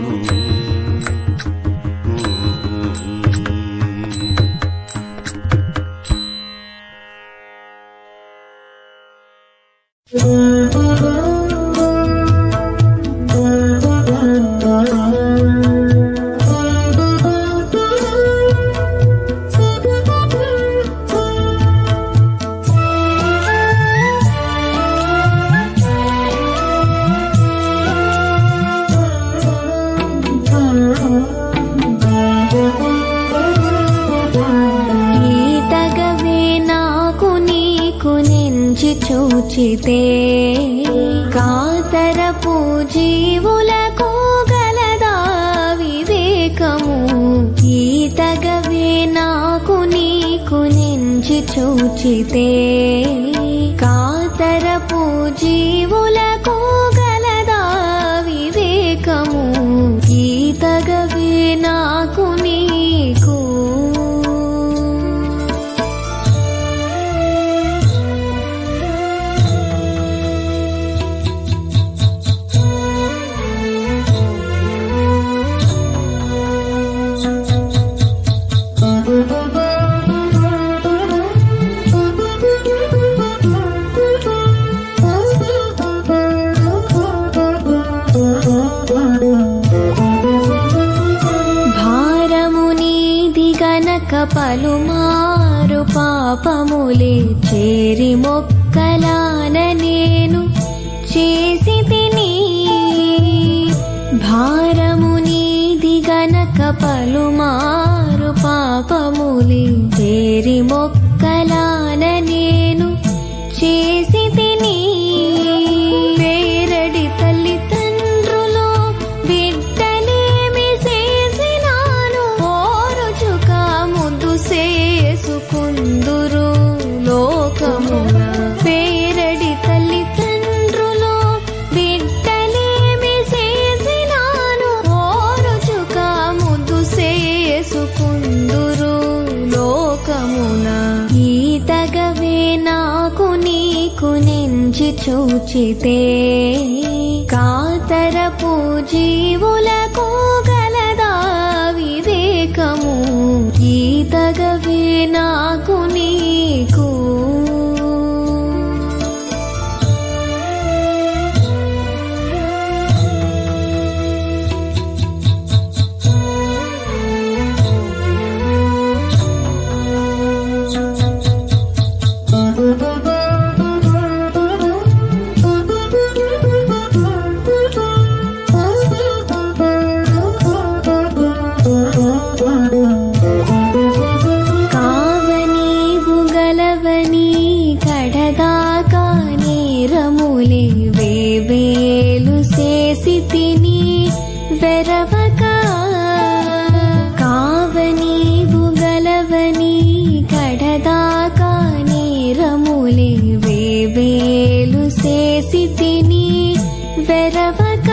ఈతగవే నాకు నీకు నెంచి చూచితే కాతరపు జీవులకు గలదా వివేకము ఈతగవే నాకు నీకు నెంచి చూచితే కాతరపు జీవులకు గలదా వివేకము ఈతగవే నాకు నీకు భారము నీది గనక పలుమారు పాపములే చేరి మొక్కలాన నేను చేసి తిని భారము నీది గనక పలుమారు పాపములే చేరి మొక్కలాన నేను చేసి తిని వేరడి తల్లిదండ్రులు బిడ్డలేమి చేసినాను ఓరుచుక ముద్దు చేసుకుందురు లోకమున పేరడి తల్లిదండ్రులు బిడ్డలేమి చేసినాను ఓరుచుక ముద్దు చేసుకుందురు లోకమున ఈతగవే నాకు నీకు నెంచి చూచితే కాతరపు జీవులకు గలదా వివేకము ఈతగవే నాకు నీకు కావనీవు గలవని కడదాకా నేరములే వేవేలు చేసి తిని వెరవక కావనీవు గలవని కడదాకా నేరములే వేవేలు చేసి తిని వెరవక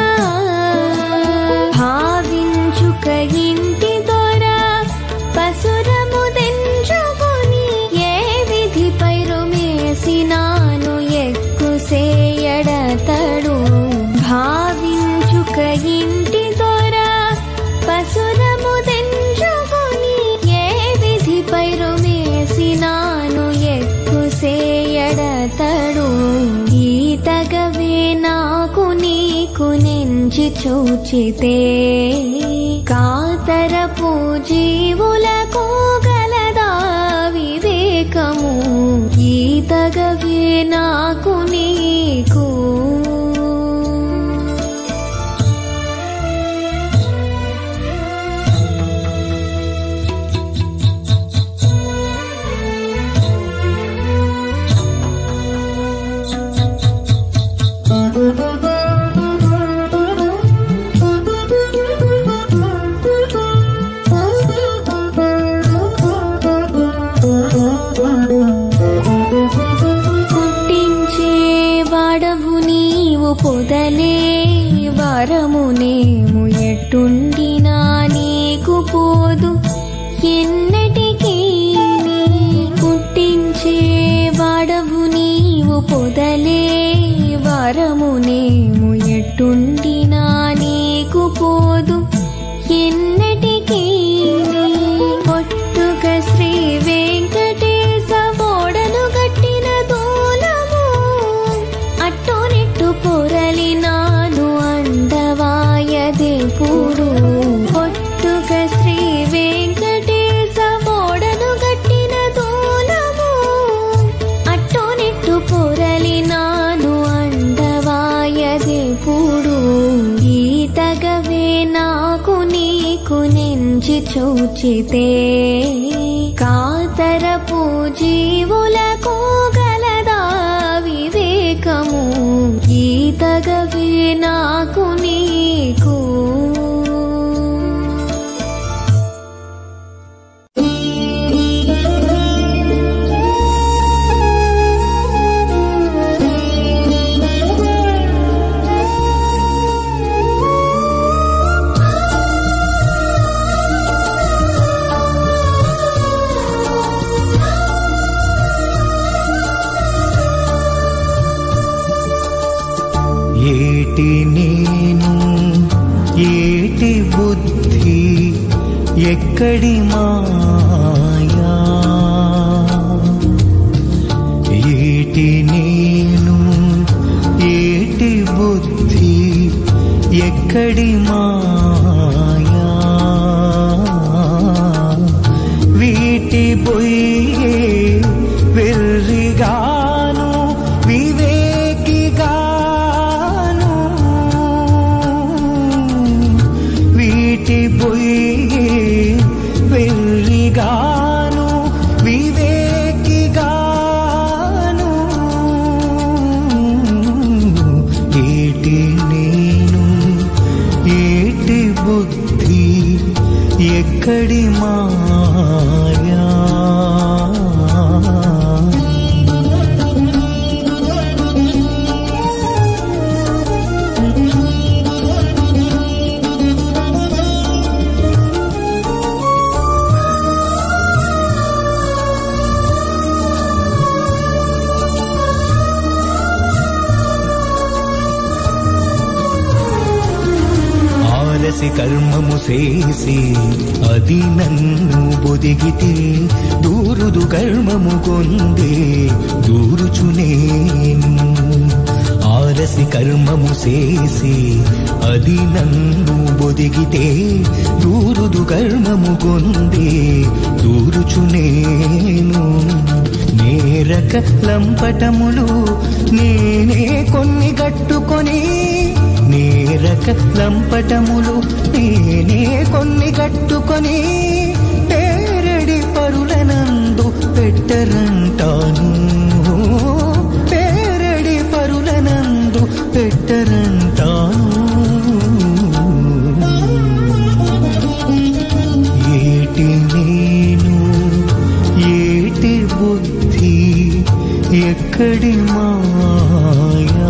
భావించుక ఇంటి దొర పసురము తెంచుకొని ఏ విధి పైరు మేసినాను ఎక్కుసేయడతడు భావించుక ఇంటి దొర పసురము తెంచుకొని ఏ విధి పైరు మేసినాను ఎక్కుసేయడతడు ఈతగవే నాకు నీకు నెంచి చూచితే కాతరపు జీవులకు గలదా వివేకము ఈతగవే నాకు నీకు ఎన్నటికీ నీ పుట్టించే వాడవు నీవు పొదలే వరమునేము ఎట్టుండినా నీకు పోదు ఎన్నటికీ నీ పొట్టుక శ్రీ వెంకటేశ ఓడను గట్టిన దూలము అట్టు నిట్టు పొరలినాను అండవాయదేపుడు పొట్టుక శ్రీ వెంకటేశ ఓడను గట్టిన దూలము అట్టు నిట్టు పొరలినాను అండవాయదేపుడు ఈతగవే నాకు నీకు నెంచి చూచితే కాతరపు జీవులకు గలదా వివేకము ఈతగవే నాకు నీకు ఏటి నేను ఏటి బుద్ధి ఎక్కడి మాయా ఏటి నేను ఏటి బుద్ధి ఎక్కడి మాయా వీటి పొయ్యే వెర్రిగాను వివేకిగాను వీటి పొయ్యే వెర్రిగాను వివేకిగాను ఏటి నేను ఏటి బుద్ధి ఎక్కడి మాయా ఆలసి కర్మము చేసి అది నన్ను బొదిగితే దూరుదు కర్మము కొందే దూరుచునేను ఆలసి కర్మము చేసి అది నన్ను బొదిగితే దూరుదు కర్మము కొందే దూరుచునేను నేరక లంపటములు నేనే కొన్ని గట్టుకొని నేరక లంపటములు నేనే కొన్ని కట్టుకొని పేరడి పరులనందు పెట్టరంటాను పేరడి పరులనందు పెట్టరంటాను ఏటి నేను ఏటి బుద్ధి ఎక్కడి మాయా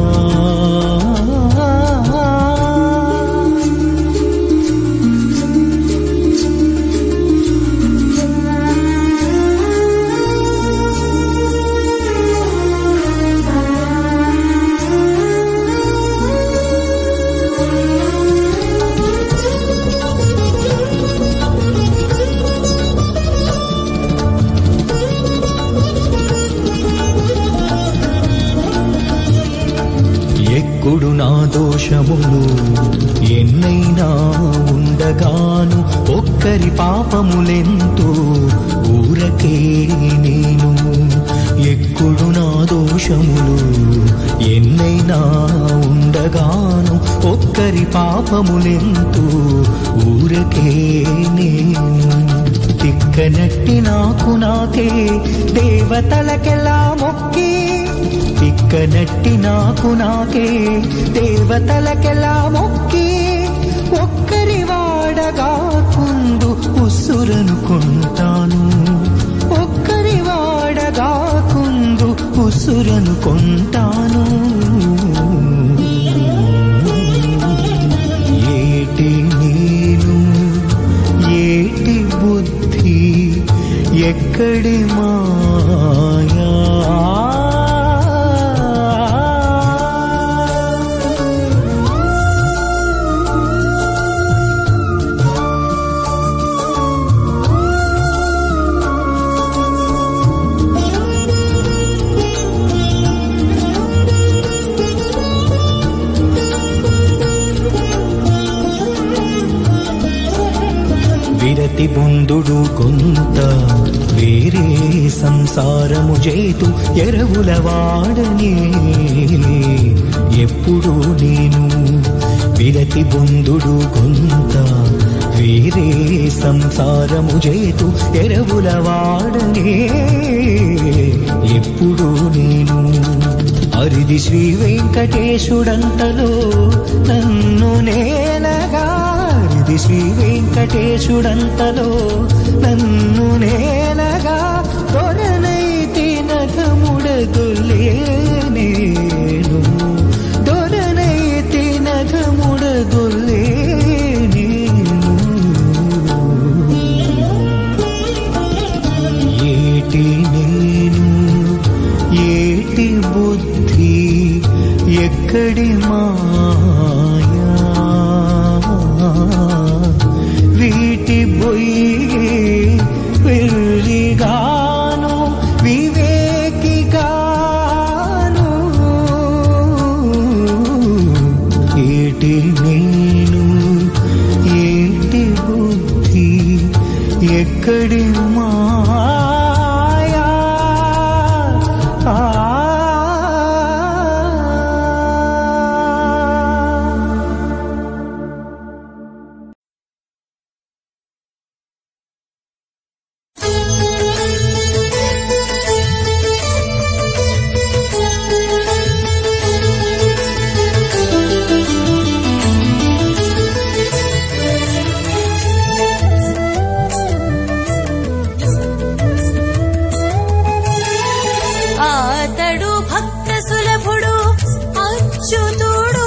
ఎక్కుడు నా దోషములు ఎన్నైనా ఉండగాను ఒక్కరి పాపములెంతో ఊరకే నేను ఎక్కుడు నా దోషములు ఎన్నైనా ఉండగాను ఒక్కరి పాపములెంతో ఊరకే నేను తిక్కనట్టి నాకు నాకే దేవతలకెలా మొక్కి తిక్కనట్టి నాకు నాకే దేవతలకెలా మొక్కి ఒక్కరి వాడగా కుందు ఉసురనుకుంటాను ఒక్కరి వాడగా కుందు ఉసురనుకుంటాను ఏటి నేను ఏటి బుద్ధి ఎక్కడి మాయా విరతి బొందుడు కొంత వేరే సంసారము చేతు ఎరవుల వాడనే ఎప్పుడు నేను విరతి బొందుడు కొంత వేరే సంసారము చేతు ఎరవుల వాడనే ఎప్పుడు నేను అరిది శ్రీ వెంకటేశుడంతలో నన్ను నేలగా ఇది శ్రీ వెంకటేశుడంతలో నన్ను నేలగా దొరనైతి నగముడగొల్లే నేను దొరనైతి నగముడగొల్లే నేను ఏటి నేను ఏటి బుద్ధి ఎక్కడి మాయా వీటి బొయ్యి వెళ్ళిగాను వివేకిగాను ఏటి నేను ఏటి బుద్ధి ఎక్కడి మాయా ఆతడు భక్త సులభుడు అచ్యుతుడు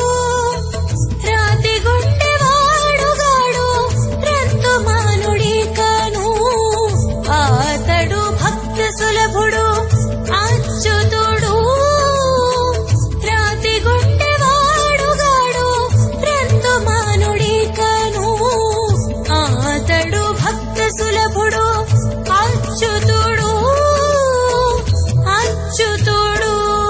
రాతి గుండె వాడుగాడు రంతుమానుడి కను ఆతడు భక్త సులభుడు అచ్యుతుడు రాతి గుండె వాడుగాడు రంతుమానుడి కను ఆతడు భక్త సులభుడు అచ్యుతుడు అచ్యుతుడు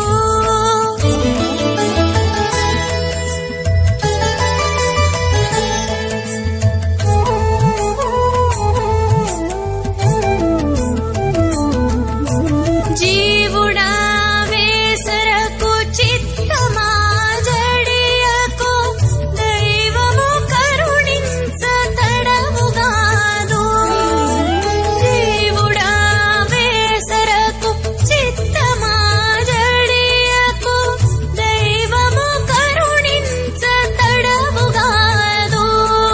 జీవుడా వేసరకు చిత్తమా జడియకు దైవము కరుణించతడవుగాదు జీవుడా వేసరకు చిత్తమా జడియకు దైవము కరుణించతడవుగాదు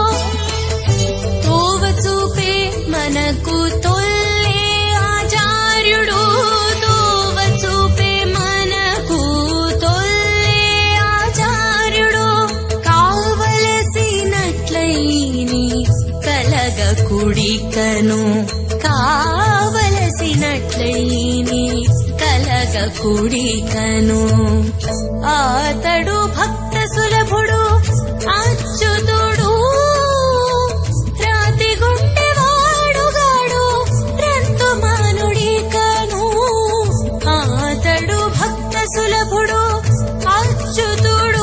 తోవ చూపే మనకు తొల్లే ఆచార్యుడు తోవ చూపే మనకు తొల్లే ఆచార్యుడు కావలసినట్లయిని కలగ కుడికను కావలసినట్లయిని కలగ కుడికను ఆతడు భక్త సులభుడు అచ్యుతుడు రాతి గుండె వాడుగాడు రంతుమానుడి కను ఆతడు భక్త సులభుడు అచ్యుతుడు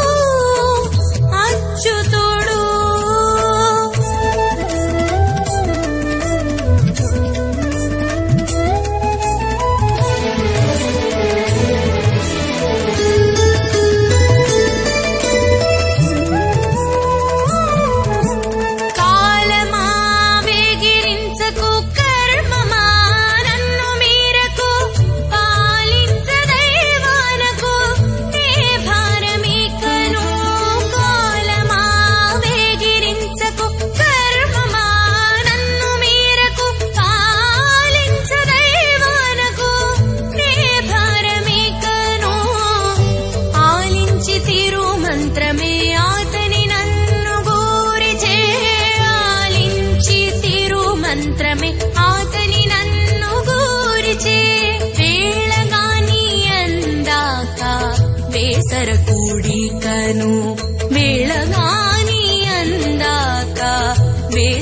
అచ్యుతుడు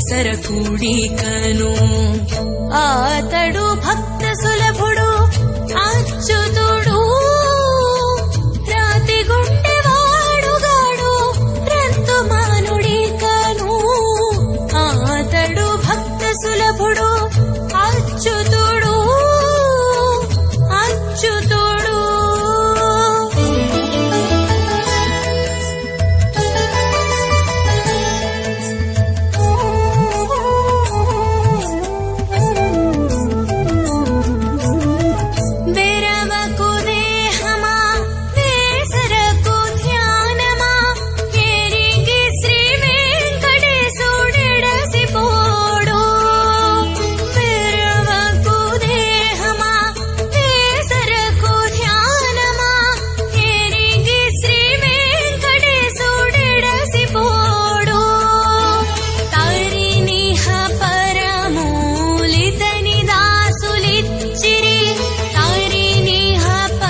కేసరకుడికను ఆతడు భక్త సులభుడు అచ్యుతుడు రాతి గుండెవాడుగాడు రంతుమానుడికను ఆతడు భక్త సులభుడు అచ్యుతుడు అచ్యుతుడు బెరవకు దేహమా వేసరకు ధ్యానమా ఎరిగి శ్రీ వెంకటేశుడెడసిపోడు బెరవకు దేహమా వేసరకు ధ్యానమా ఎరిగి శ్రీ వెంకటేశుడెడసిపోడు తరినిహ పరమూలితని దాసులిచ్చిరి తరినిహ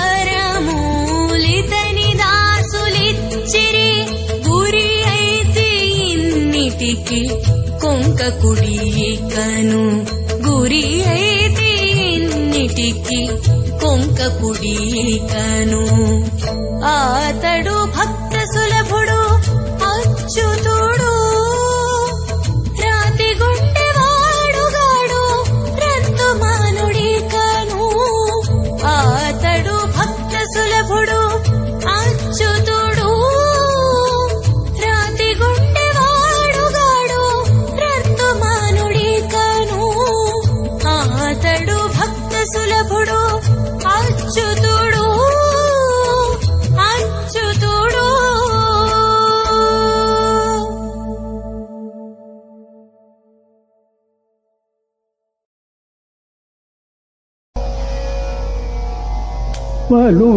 పరమూలితని దాసులిచ్చిరి గురి అయితే ఇన్నిటికి కొంక కుడికను గురి అయితే ఇన్నిటికి కొంక కుడికను ఆతడు భక్త సులభుడు అచ్యుతుడు రాతి గుండెవాడుగాడు రంతుమానుడికను ఆతడు భక్త సులభుడు అచ్యుతుడు రాతి గుండెవాడుగాడు రంతుమానుడికను ఆతడు భక్త సులభుడు అచ్యుతుడు అచ్యుతుడు పలు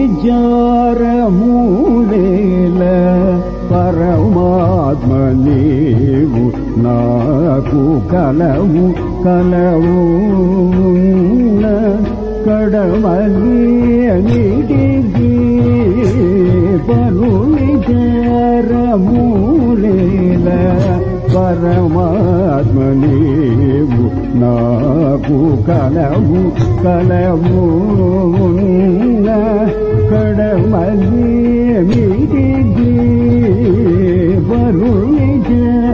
విచారమూలేల పరమాత్మ నీవు నాకు కలవు కలవు కడమలి నీటికి పలు విచారమూలేల పరమాత్మ నీవు నాకు కలవు కలవు కడమలి మీటికి పరుణిజ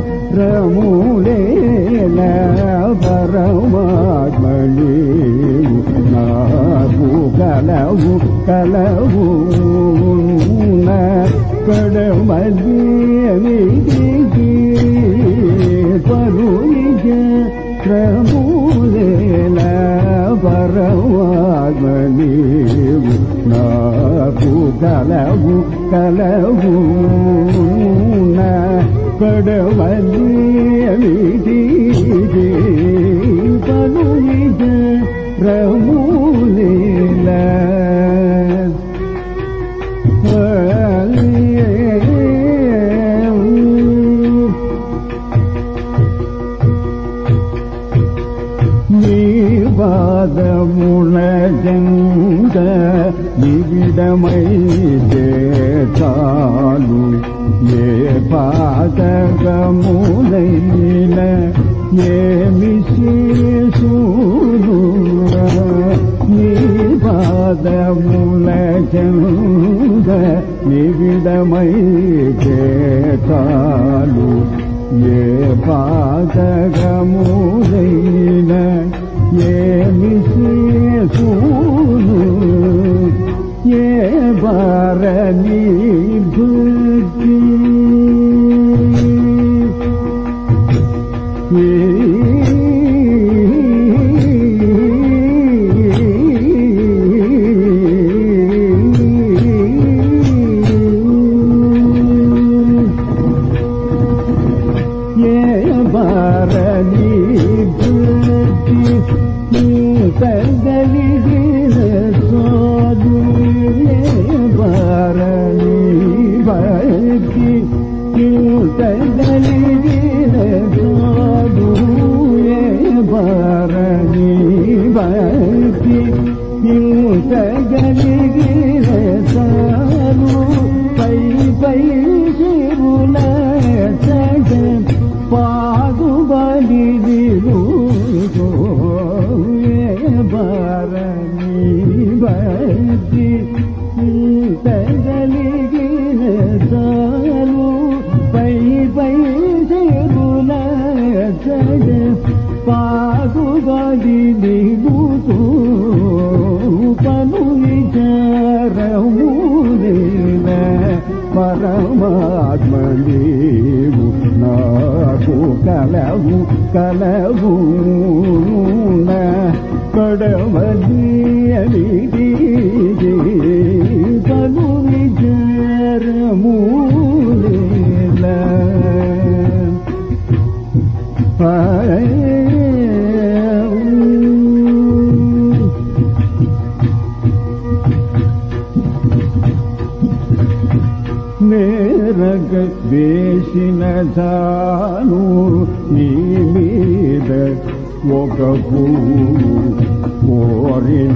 రములేల పరమాత్మ నీవు నాకు కలవు కలవు కడమలి మీటికి పరునిజ ప్రమూలేల పరవాగనీవు నాకు కలవు కలవు కడవలి పరునిజ ప్రమూలేల పాదముల జంగ నివిడమైతే చాలు ఏ పాదగములైన ఏమి శేషులు నీ పాదముల జంగ నివిడమైతే చాలు ఏ పాదగములైన ఏమి శేషులు ఏ బారని భక్తి ఏ బారని భక్తి తగలిగిన సోదు ఏ బారని భక్తి తగలిగిన సోదు ఏ బారని భక్తి తగలిగిన సారు పై పై శివుల సగ పాదుబా బలి నిలుతూ పను విచారములేన పరమాత్మ నీవు నాకు కలవు కలవు కడవలి అని పను విచారములేన నేరగ వేసిన తాను నీ మీద ఒక పువ్వు కోరిన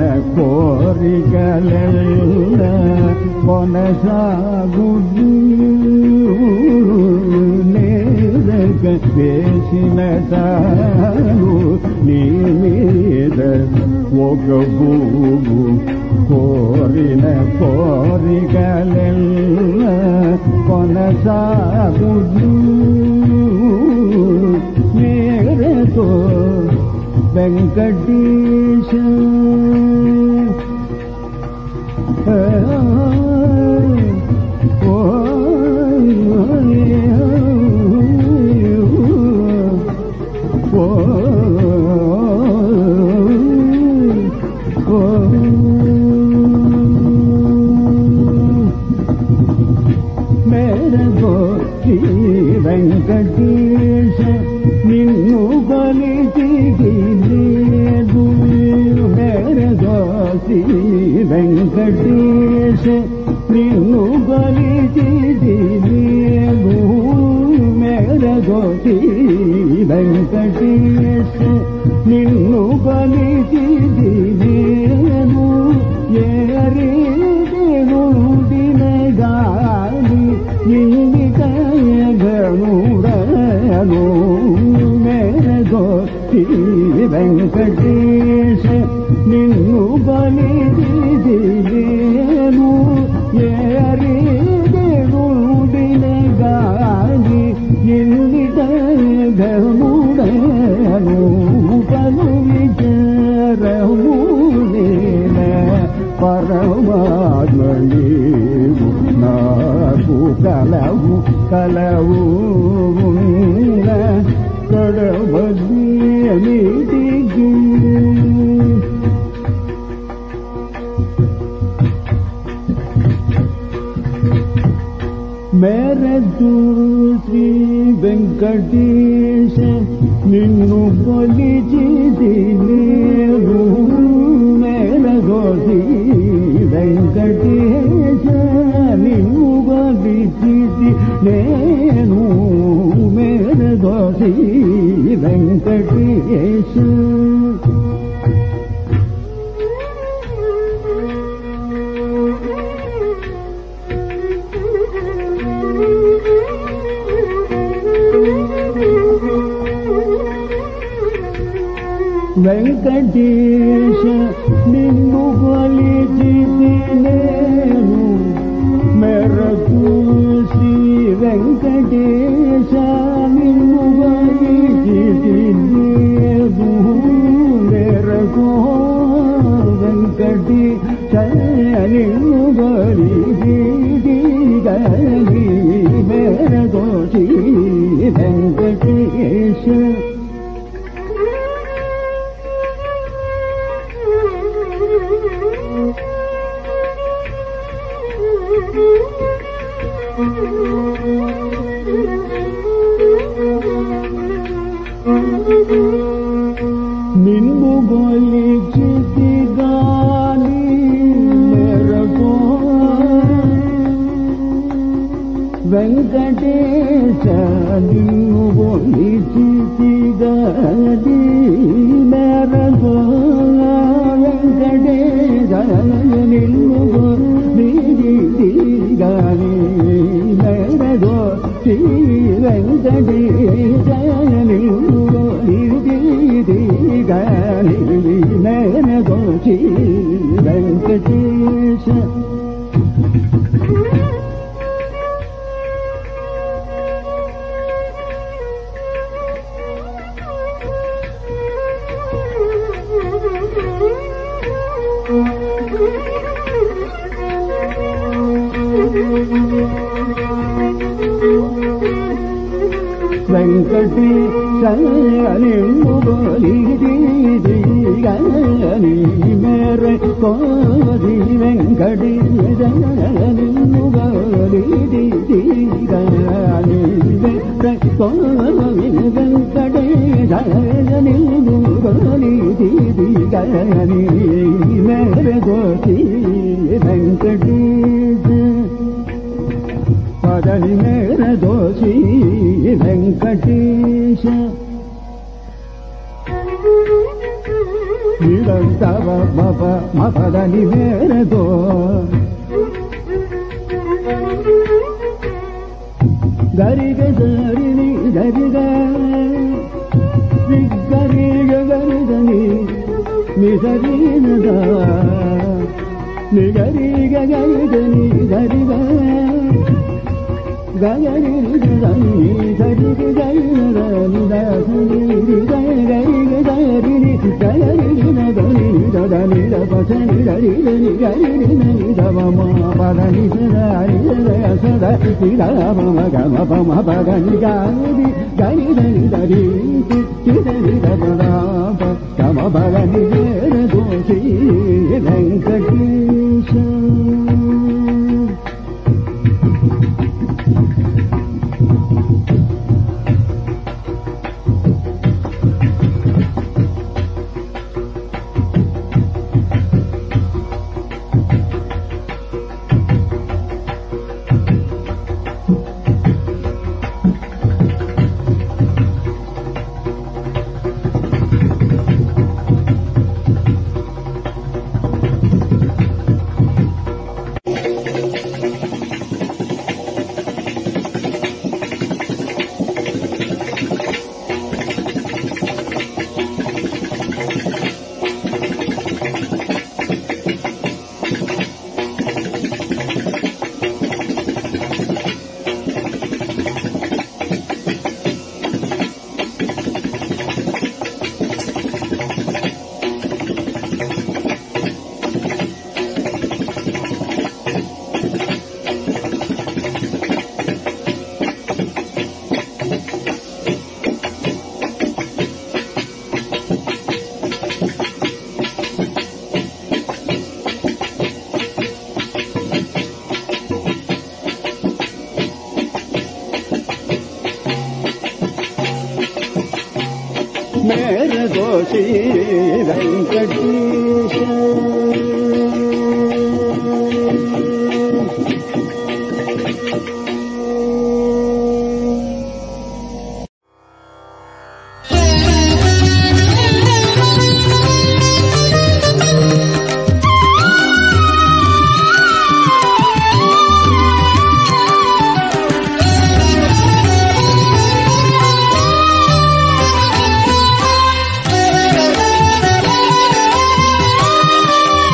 కోరికలెల్ల కొనసాగుదు నేరగ వేసిన తాను నీ మీద ఒక పువ్వు కోరిన కోరికలెల్ల కొనసాగుదు మేరతో వెంకటేశ ఓ మేరగో శ్రీ వెంకటేశ నిన్ను కొలిచికి లేదు మేరగో శ్రీ వెంకటేశ నిన్ను కొలిచికి లేదు మేరగో శ్రీ వెంకటేశ నిన్ను కొలిచికి లేదు ఏ రీతినుడిన గాలి ఇంగికయ గణుడను మేరగో శ్రీ వెంకటేశ నిన్ను బలిదిలేను ఏ రీతినుడిన గాలి ఇంగికయ గణుడను పలు విచారము పరమాత్మ నీవు నాకు కలవు కలవు కడవది నీటికి మేరదు శ్రీ వెంకటేశ నిన్ను కొలిచిది నేను మేరగో శ్రీ వెంకటేశ నిన్ను కొలిచిది నేను మేరగో శ్రీ వెంకటేశ వెంకటేశ నిన్ను కొలిచితి నేను మెరకు శ్రీ వెంకటేశ నిన్ను కొలిచితి లేదు మెరకు వెంకటి నిన్ను కొలిచితి గలి మెరకు శ్రీ వెంకటేశ నిన్ను గొలిచితి గాని మెరగో వెంకటేశ నిన్ను గొలిచితి గాని మెరగో వెంకటేశ నిన్ను గొలిచితి గాని మెరగో శ్రీ వెంకటేశ నిన్ను గొలిచితి గాని మెరగో శ్రీ వెంకటేశ కోరి వెంకటేశ నిన్ను గౌరీ దీగాని కోరి వెంకటేశ నిన్ను గౌరీ దీగాని మేరే గోసి వెంకటేశ పదని మేర దోషి వెంకటేశ నిరంతవ మప మపదని మేర దో గరిగ సరిని గరిగ గరిగ గరిదని నిసరినదా నిగరిగ గరిదని గరిగ గగరి గని సరి గరి ని దాసుని గరి గరి గరి ని గరి ని దని దదని దపసని గరి ని గరి ని దవ మా పదని సదారి సద సద మమ గమ పమ పదని గరి గరి ని దరి చిదని దబదా గమ పదని జర దోషి వెంకటేశ మేర దోషి వెంకటేశ Thank you.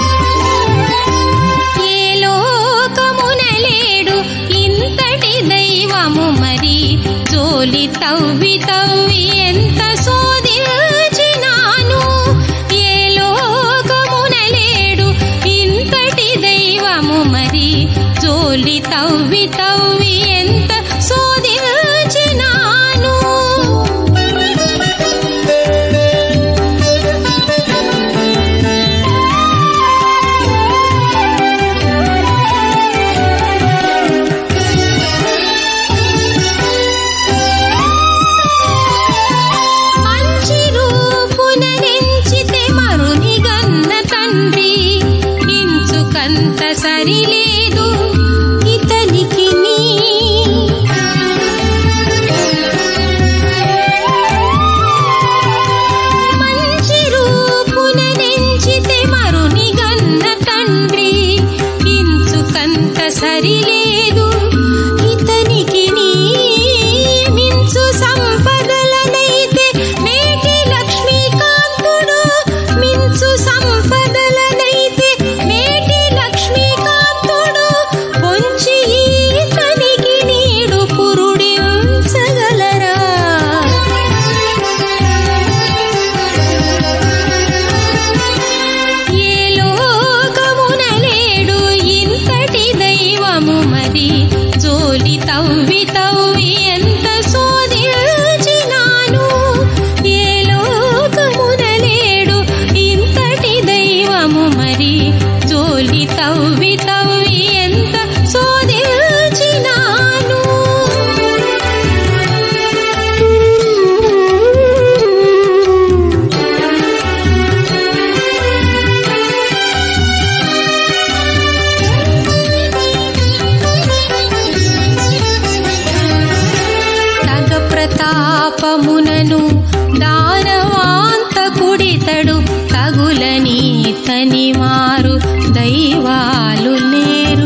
ప్రతాపమునను దానవాంత కుడితడు తగులని తని మారు దైవాలు లేరు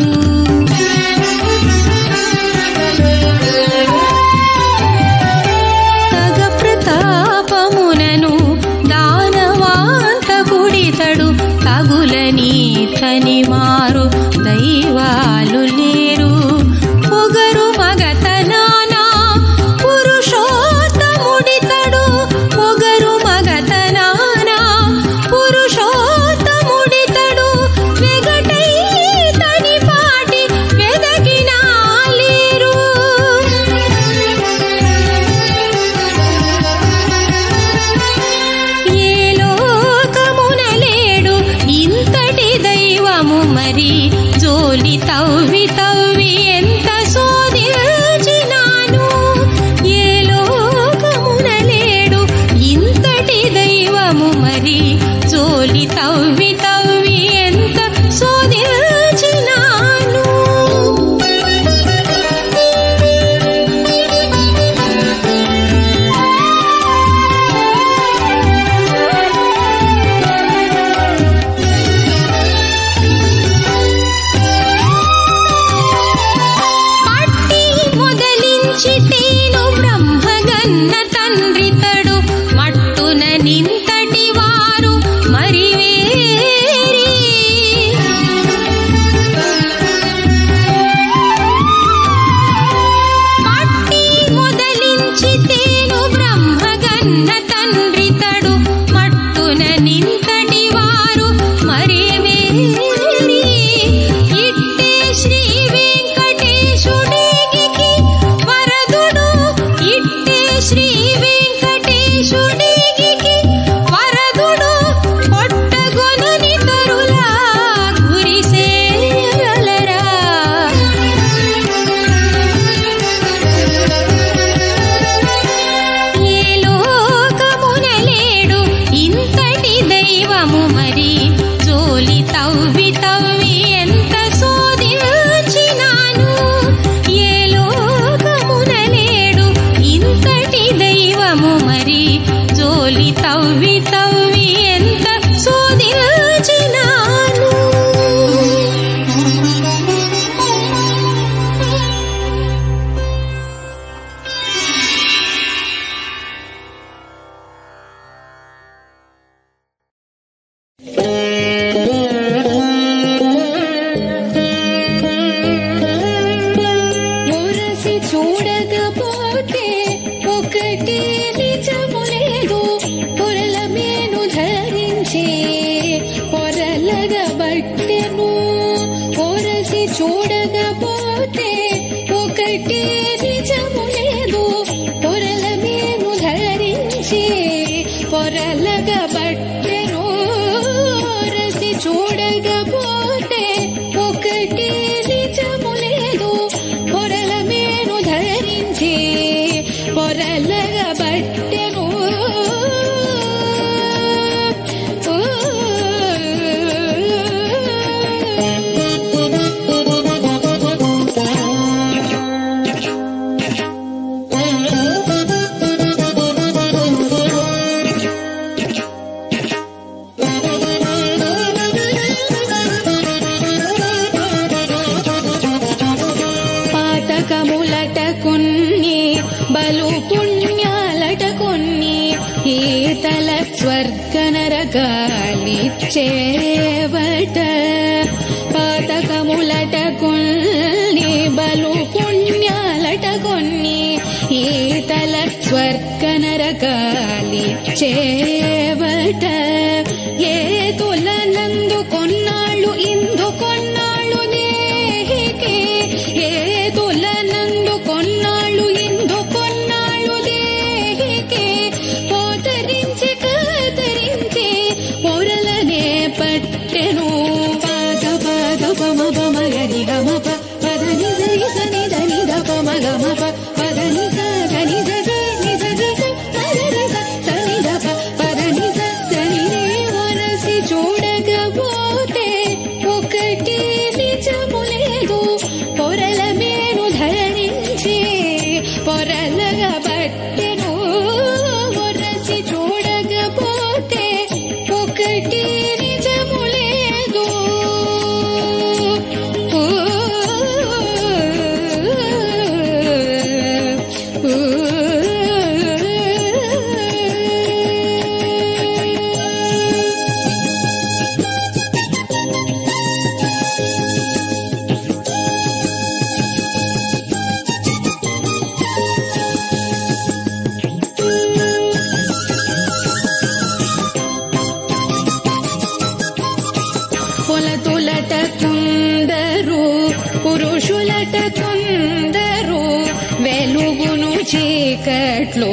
తగ ప్రతాపమునను దానవాంత కుడితడు తగులని తని మారు దైవాలు లేరు పొగరు మగతనానా పురుషోత్తముడితడు పొగరు మగతనానా పురుషోత్తముడితడు వెగటై తని పాటి వెదకినా లేరు ఏ లోకమున లేడు ఇంతటి దైవము మరి జోలి తవ్వి తవ్వి ఎంత శోధించినాను ఏ లోకమున లేడు ఇంతటి దైవము మరి జోలి తవ్వి తవ్వి ఎంత శోధించినాను పట్టి మొదలించి తేను బ్రహ్మగన్న తండ్రితడు మట్టున నింతటి వారు మరి వేరి పట్టి మొదలించి తేను బ్రహ్మగన్న తండ్రితడు మట్టున నింతటి వారు మరి వేరి ఇట్టే శ్రీ వెంకటేశుడికి వరదుడు ఇట్టే శ్రీ వెంకటేశుడికి వరదుడు కొట్టగొనని తరులా గురిసేలరా ఏ లోకమున లేడు ఇంతటి దైవము మరి జోలి తవ్వి తవ్వి ఎంత శోధించినాను ఏ లోకమున లేడు ఇంతటి దైవము మరి జోలి తవ్వి తవ్వి ఎంత శోధించినాను మురసి చూడకపోతే ఒకటి నిజము లేదు పొరల మేను ధరించి పొరలగబట్టెను పొరసి చూడకపోతే ఒకటి నిజము లేదు పొరల మేను ధరించి పొరలగబట్టెను రసి చూడకపోతే ఒకటి నిజము లేదు పొరల మేను ధరించి పొరలగబట్టెను పాతకములట కొన్ని బలు పుణ్యాలట కొన్ని ఈతల స్వర్గ నరకాలిచ్చేవట పాతకములట కొన్ని బలు పుణ్యాలట కొన్ని ఈతల స్వర్గ నరకాలిచ్చేవట ఏ తులనందు కొన్నాళ్ళు ఇందు కొన్నాళ్ళు దేహికి ఏ తులనందు కొన్నాళ్ళు ఇందు కొన్నాళ్ళు దేహికి పోతరించి కతరించి పొరలనే పట్టెను పాద పాద పమ పమ గని గమ ప పదని సరి సని దని ద పమ గమ ప పదని స గని స జ ని స జ స పదని స సని ద ప పదని స సని రే వరసి చూడకపోతే ఒకటి నిజము లేదు పొరల మేను ధరించి పొరలగా బట్టెను పురుషులట కొందరు వెలుగును చీకట్లో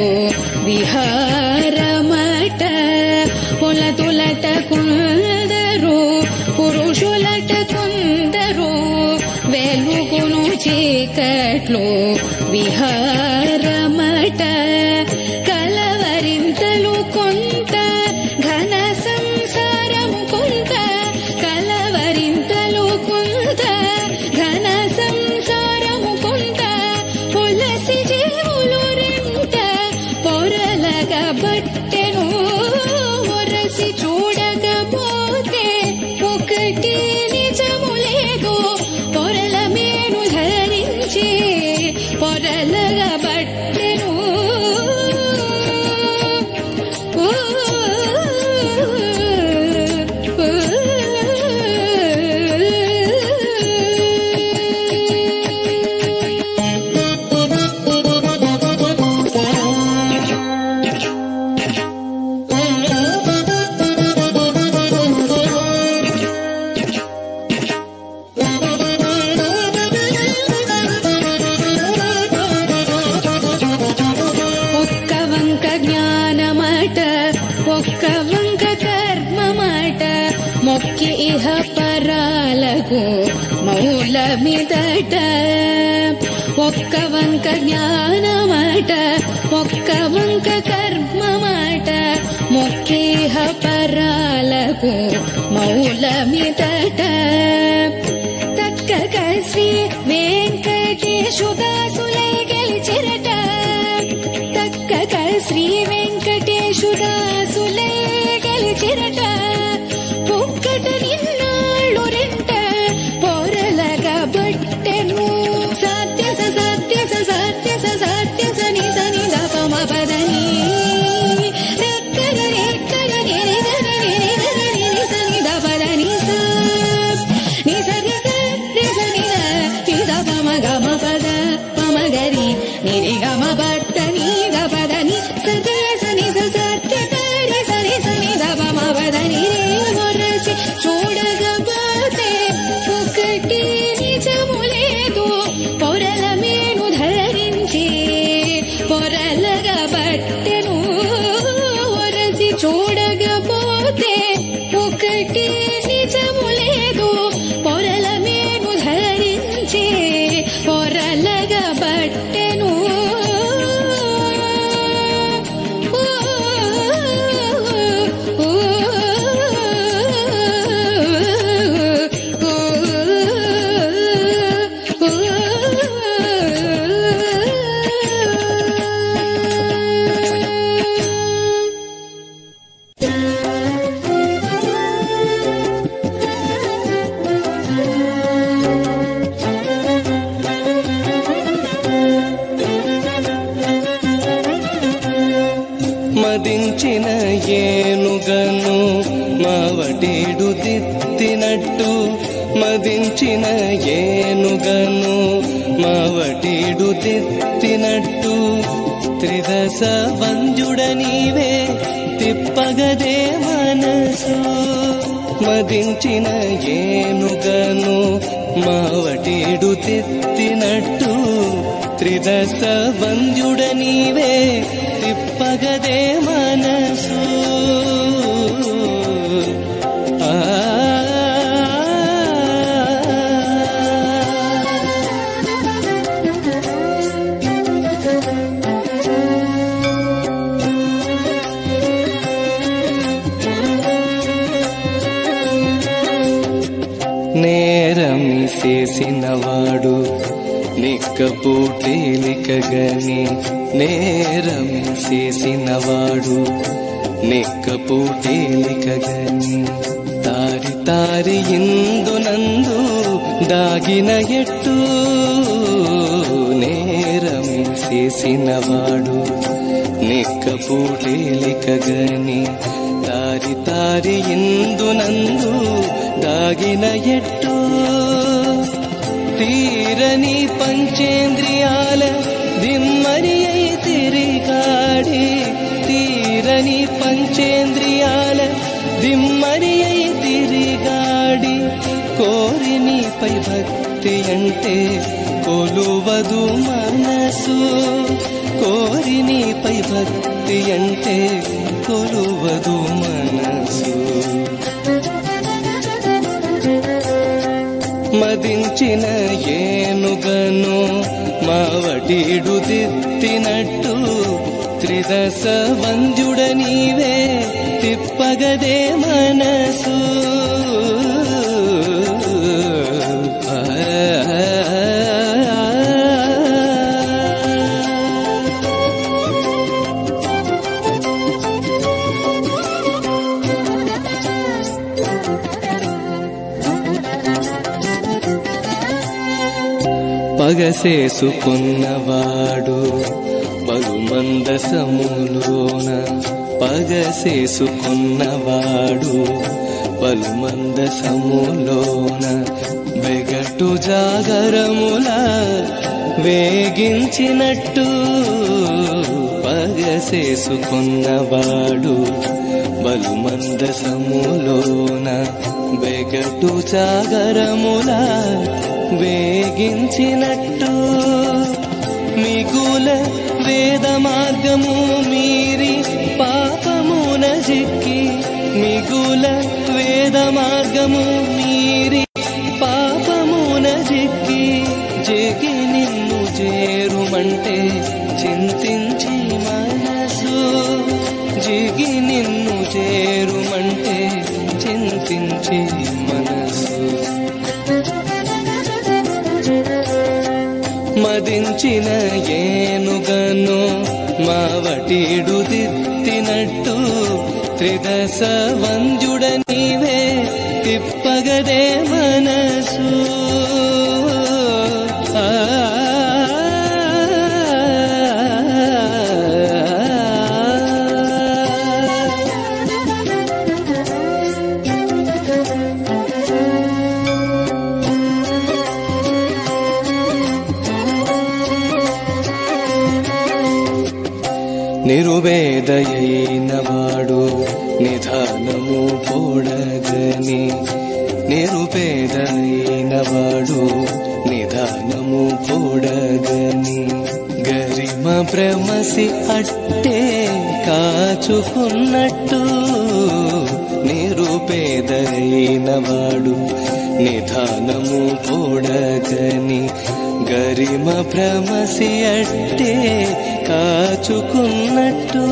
విహారమట పొలతులట కొందరు పురుషులట కొందరు వెలుగును చీకట్లో విహారమట కలవరింతలు కొంత ఘన సంసారము కొంత కలవరింతలు కొంత ఘన సంసారము కొంత పొలసి జీవులు రెంట పొరలగా బట్టెను ఒరసి చూడకపోతే ఒకటి నిజము లేదు పొరల మేను ధరించి పొరలగా బట్టెను ఊ, ఊ, ఒక్క వంక జ్ఞానమాట ఒక్క వంక కర్మమాట మొక్కి ఇహ పరాలకు మౌలమిదట ఒక్క వంక జ్ఞానమాట ఒక్క వంక కర్మమాట మొక్కి ఇహ పరాలకు మౌలమిదట తక్కక శ్రీ వెంకటేశుదాసులై గెలిచిరట తక్కక శ్రీ వెంకటేశుదాసులై గెలిచిరట ఒక్కట నిన్నాళ్ళు రెంట పొరలగా బట్టెను సాధ్య స సాధ్య స సాధ్య స సాధ్య స ని స ని ద ప మ ప ద ని రెక్కగ రెక్కగ ని రి గ ని రి రి గ ని రి రి స ని ద ప ద ని స ని స రి గ రి స ని ద ని ద ప మ గ మ ప ద ప మ గ రి ని రి గ మ ప ద ని ద ప ద ని స ద స ని స సాధ్య గ రి స రి స ని ద ప మ ప ద ని రి మొరసి చూడగపోతే ఒకటి నిజము లేదు పొరల మేను ధరించి పొరలగా బట్టెను ఒరసి చూడగపోతే ఒకటి నిజము లేదు పొరల మేను ధరించి పొరలగా బట్టెను మదించిన ఏనుగను మావటేడు దిత్తినట్టు మదించిన ఏనుగను మావటేడు దిత్తినట్టు త్రిదశ వంజుడ నీవే తిప్పగదే మనసు మదించిన ఏనుగను మావటేడు తిత్తినట్టు త్రిదశ వంజుడ నీవే తిప్పగదే మనసు ఆ నేరం చేసినవాడు నిక్కపూటేలికగని నేరం చేసినవాడు నిక్కపూటేలికగని తారి తారి ఇందునందు దాగిన ఎట్టు నేరం చేసినవాడు నిక్కపూటేలికగని తారి తారి ఇందునందు దాగిన ఎట్టు తీరని పంచేంద్రియాల దిమ్మరి అయి తిరిగాడి తీరని పంచేంద్రియాల దిమ్మరి అయి తిరిగాడి కోరి నీపై భక్తి అంటే కొలువదు మనసు కోరి నీపై భక్తి అంటే కొలువదు మనసు మదించిన ఏనుగను మావటీడు దిత్తినట్టు త్రిదశ వంద్యుడ నీవే తిప్పగదే మనసు పగసేసుకున్నవాడు బలుమంద సములోన పగసేసుకున్నవాడు బలుమంద సములోన వెగటు జాగరముల వేగించినట్టు పగసేసుకున్నవాడు బలుమంద సములోన వెగటు జాగరముల వేగించినట్టు మిగుల వేద మార్గము మీరి పాపమున చిక్కి మిగుల వేద మార్గము మీరి పాపమున చిక్కి జగి నిన్ను చేరుమంటే చింతించి మనసు జిగి నిన్ను చేరుమంటే చింతించి మనసు మదించిన ఏనుగను మావటీడు దిత్తినట్టు త్రిదశ వంజుడ నీవే తిప్పగదే మనసు ఆ నిరువేదయైన వాడు నిధానము పోడగని నిరుపేదైన వాడు నిధానము పోడగని గరిమ భ్రమసి అట్టే కాచుకున్నట్టు నిరుపేదైన వాడు నిధానము పోడగని గరిమ భ్రమసి అట్టే కాచుకున్నట్టు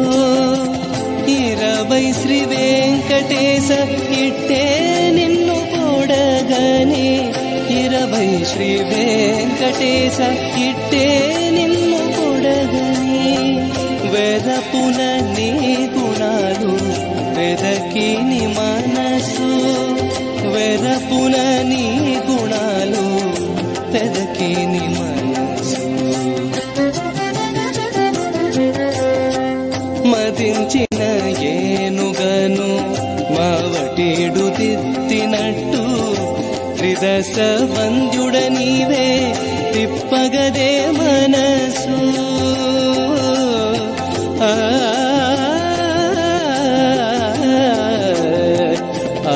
ఇరవై శ్రీ వెంకటేశ ఇట్టే నిన్ను కూడగని ఇరవై శ్రీ వెంకటేశ ఇట్టే నిన్ను కూడగని వెదపున నీ గుణాలు వెదకి ని మనసు వెదపున నీ గుణాలు వెదకి ని మనసు మదించిన ఏనుగను మావటేడు దిత్తినట్టు త్రిదశ వంద్యుడ నీవే తిప్పగదే మనసు ఆ ఆ,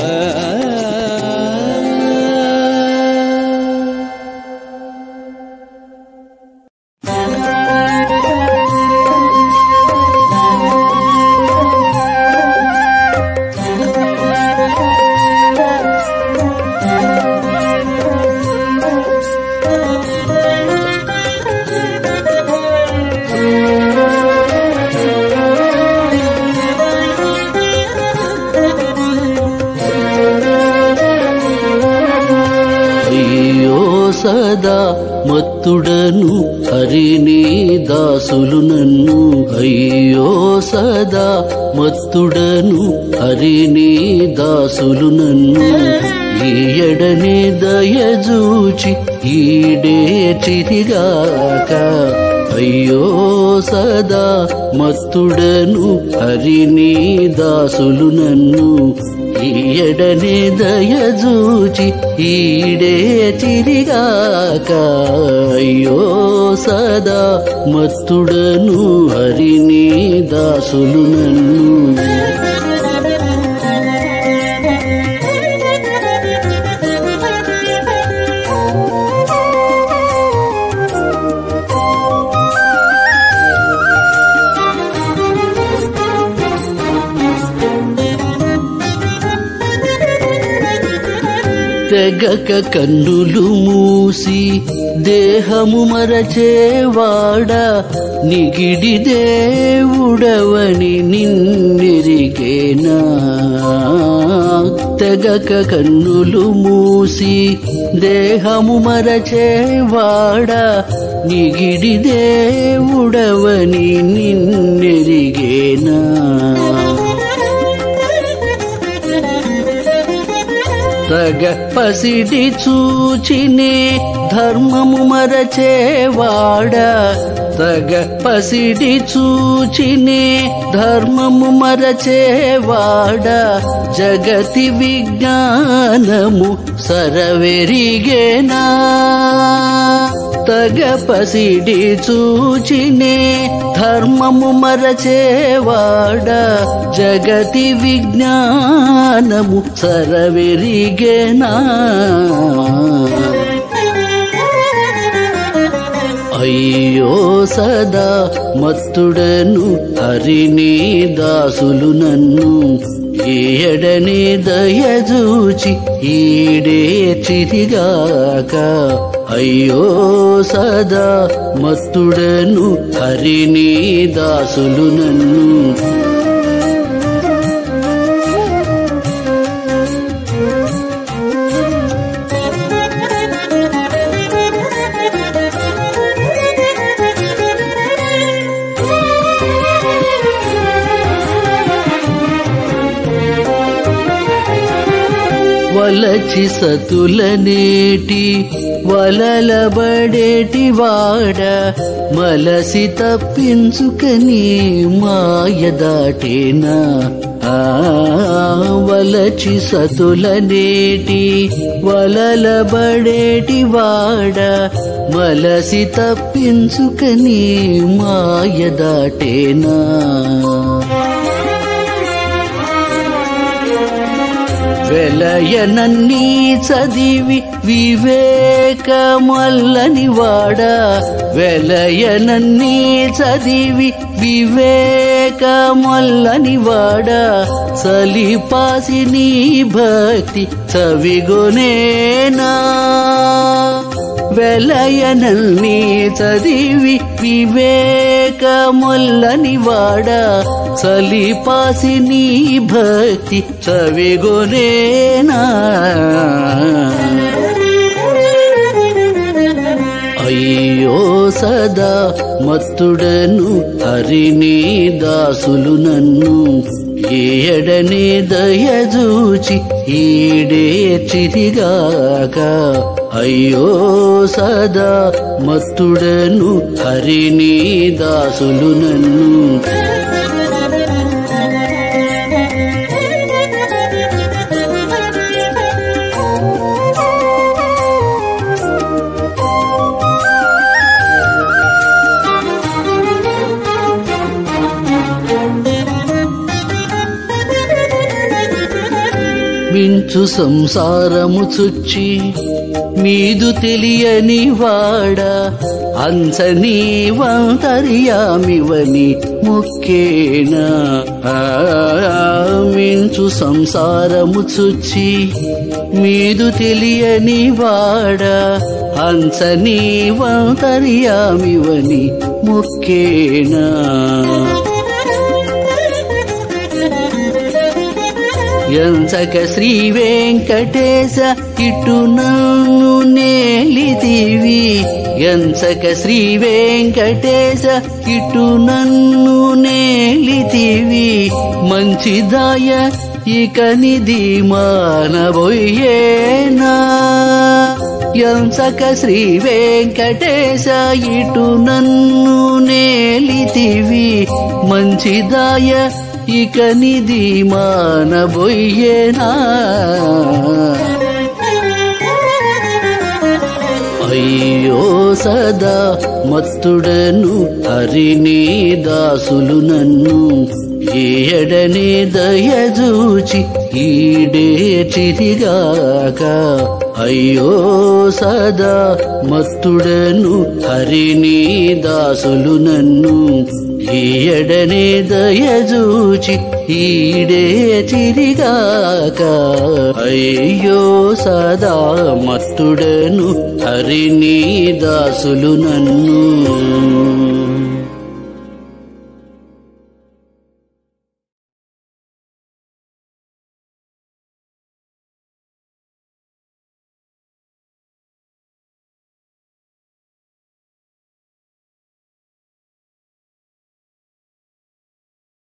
అయ్యో సదా మత్తుడను హరిని దాసులు నన్ను అయ్యో సదా మత్తుడను హరిని దాసులు నన్ను ఈయడని దయజూచి ఈడే చిరిగాక అయ్యో సదా మత్తుడను హరిని దాసులు నన్ను ఈయడని దయజూచి ఈడే చిరిగాక అయ్యో సదా మత్తుడను హరిని దాసులు నన్ను తెగక కన్నులు మూసి దేహము మరచేవాడ నిగిడి దేవుడవని నిన్నెరిగేనా తెగక కన్నులు మూసి దేహము మరచేవాడ నిగిడి దేవుడవని నిన్నెరిగేనా తగ పసిడి చూచినే ధర్మము మరచేవాడ తగ పసిడి చూచినే ధర్మము మరచేవాడ జగతి విజ్ఞానము సరవెరిగేనా తగ పసిడి చూచినే ధర్మము మరచేవాడ జగతి విజ్ఞానము సరవెరిగేనా అయ్యో సదా మత్తుడను హరిని దాసులు నన్ను ఏడనే దయజూచి ఈడే చిరిగాక అయ్యో సదా మత్తుడను హరిని దాసులు నన్ను వలచి సతుల నేటి వలలబడేటి వాడ మలసి తప్పించుకని మాయ దాటేనా ఆ వలచి సతుల నేటి వలలబడేటి వాడ మలసి తప్పించుకని మాయ దాటేనా వెలయనన్నీ చదివి వివేకమల్లని వాడ వెలయనన్నీ చదివి వివేకమల్లని వాడ సలిపాసి నీ భక్తి చవిగొనేనా వెలయనల్ని చదివి వివేకముల్లని వాడ సలిపాసి నీ భక్తి చవిగొనేనా అయ్యో సదా మత్తుడను హరిని దాసులు నన్ను ఏడనే దయజూచి ఈడే చిరిగాక అయ్యో సదా మత్తుడను హరిని దాసులు నన్ను మించు సంసారము చుచ్చి మీదు తెలియని వాడ అంచనీ వంతర్యామివని ముక్కేనా ఆ, మించు సంసారము చుచ్చి మీదు తెలియని వాడ అంచనీ వంతర్యామివని ముక్కేనా ఎంచక శ్రీ వెంకటేశ ఇటు నన్ను నేలిదివి ఎంచక శ్రీ వెంకటేశ ఇటు నన్ను నేలిదివి మంచిదాయ ఇక నిధి మానబోయేనా ఎంచక శ్రీ వెంకటేశ ఇటు నన్ను నేలితివి మంచిదాయ ఇక నిధి మానబోయేనా అయ్యో సదా మత్తుడను హరిని దాసులు నన్ను ఏడనే దయజూచి ఈడే చిరిగాక అయ్యో సదా మత్తుడను హరిని దాసులు నన్ను ఈయడనే దయజూచి ఈడే తిరిగాక అయ్యో సదా మత్తుడను హరిని దాసులు నన్ను